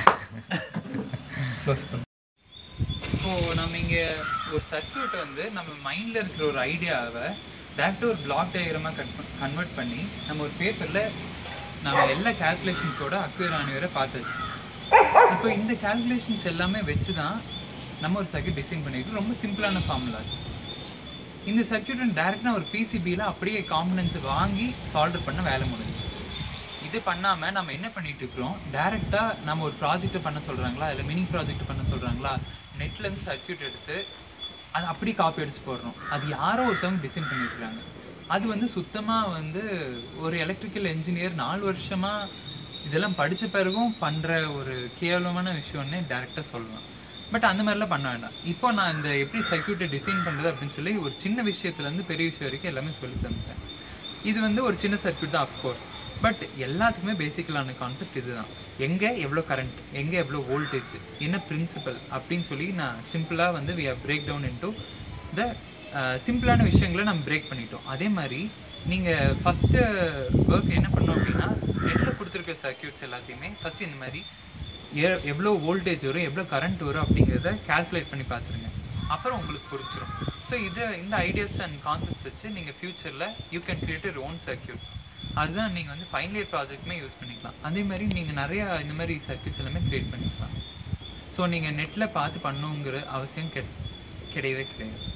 க்ளோஸ் பண்ணு இப்போது நம்ம இங்கே ஒரு சர்க்யூட்டை வந்து நம்ம மைண்டில் இருக்கிற ஒரு ஐடியாவை டேரெக்டாக ஒரு பிளாக் டயக்ராமாக கட் கன்வெர்ட் பண்ணி நம்ம ஒரு பேப்பரில் நம்ம எல்லா கேல்குலேஷன்ஸோட அக்யூர் ஆனவரை பார்த்தாச்சு இப்போ இந்த கேல்குலேஷன்ஸ் எல்லாமே வச்சு தான் நம்ம ஒரு சர்க்யூட் டிசைன் பண்ணியிருக்கோம் ரொம்ப சிம்பிளான ஃபார்முலாஸ் இந்த சர்க்யூட்டை டேரெக்டாக ஒரு பிசிபியில் அப்படியே காம்பனன்ஸ் வாங்கி சால்டர் பண்ண வேலை முடிஞ்சுச்சு இது பண்ணாமல் நம்ம என்ன பண்ணிட்டு இருக்கிறோம் டேரெக்டாக நம்ம ஒரு ப்ராஜெக்ட் பண்ண சொல்கிறாங்களா இல்லை மினி ப்ராஜெக்ட் பண்ண சொல்கிறாங்களா நெட்லேருந்து சர்க்யூட் எடுத்து அது அப்படி காப்பி அடிச்சு போடுறோம் அது யாரோ ஒருத்தவங்க டிசைன் பண்ணியிருக்கிறாங்க அது வந்து சுத்தமாக வந்து ஒரு எலக்ட்ரிக்கல் என்ஜினியர் நாலு வருஷமாக இதெல்லாம் படித்த பிறகும் பண்ணுற ஒரு கேவலமான விஷயம்னே டேரெக்டாக சொல்லலாம் பட் அந்த மாதிரிலாம் பண்ண வேண்டாம் இப்போ நான் இந்த எப்படி சர்க்யூட்டை டிசைன் பண்ணுறது அப்படின்னு சொல்லி ஒரு சின்ன விஷயத்துலேருந்து பெரிய விஷயம் வரைக்கும் எல்லாமே சொல்லி தந்துட்டேன் இது வந்து ஒரு சின்ன சர்க்யூட் தான் அஃப்கோர்ஸ் பட் எல்லாத்துக்குமே பேசிக்கலான கான்செப்ட் இதுதான் எங்கே எவ்வளோ கரண்ட் எங்கே எவ்வளோ வோல்டேஜ் என்ன பிரின்சிபல் அப்படின்னு சொல்லி நான் சிம்பிளாக வந்து we break down into the சிம்பிளான விஷயங்களை நம்ம பிரேக் பண்ணிட்டோம் அதே மாதிரி நீங்கள் ஃபஸ்ட்டு ஒர்க் என்ன பண்ணோம் அப்படின்னா நெட்டில் கொடுத்துருக்க சர்க்கியூட்ஸ் எல்லாத்தையுமே ஃபஸ்ட்டு இந்த மாதிரி எ எவ்வளோ வோல்டேஜ் வரும் எவ்வளோ கரண்ட் வரும் அப்படிங்கிறத கால்குலேட் பண்ணி பார்த்துருங்க அப்புறம் உங்களுக்கு புரிஞ்சிடும் ஸோ இது இந்த ஐடியாஸ் அண்ட் கான்செப்ட்ஸ் வச்சு நீங்கள் ஃப்யூச்சரில் you can create your own circuits அதுதான் நீங்கள் வந்து ஃபைனல் இயர் ப்ராஜெக்ட்டுமே யூஸ் பண்ணிக்கலாம் அதே மாதிரி நீங்கள் நிறையா இந்த மாதிரி சர்க்கியூட்ஸ் எல்லாமே க்ரியேட் பண்ணிக்கலாம் ஸோ நீங்கள் நெட்டில் பார்த்து பண்ணுங்கிற அவசியம் கெ கிடையவே கிடையாது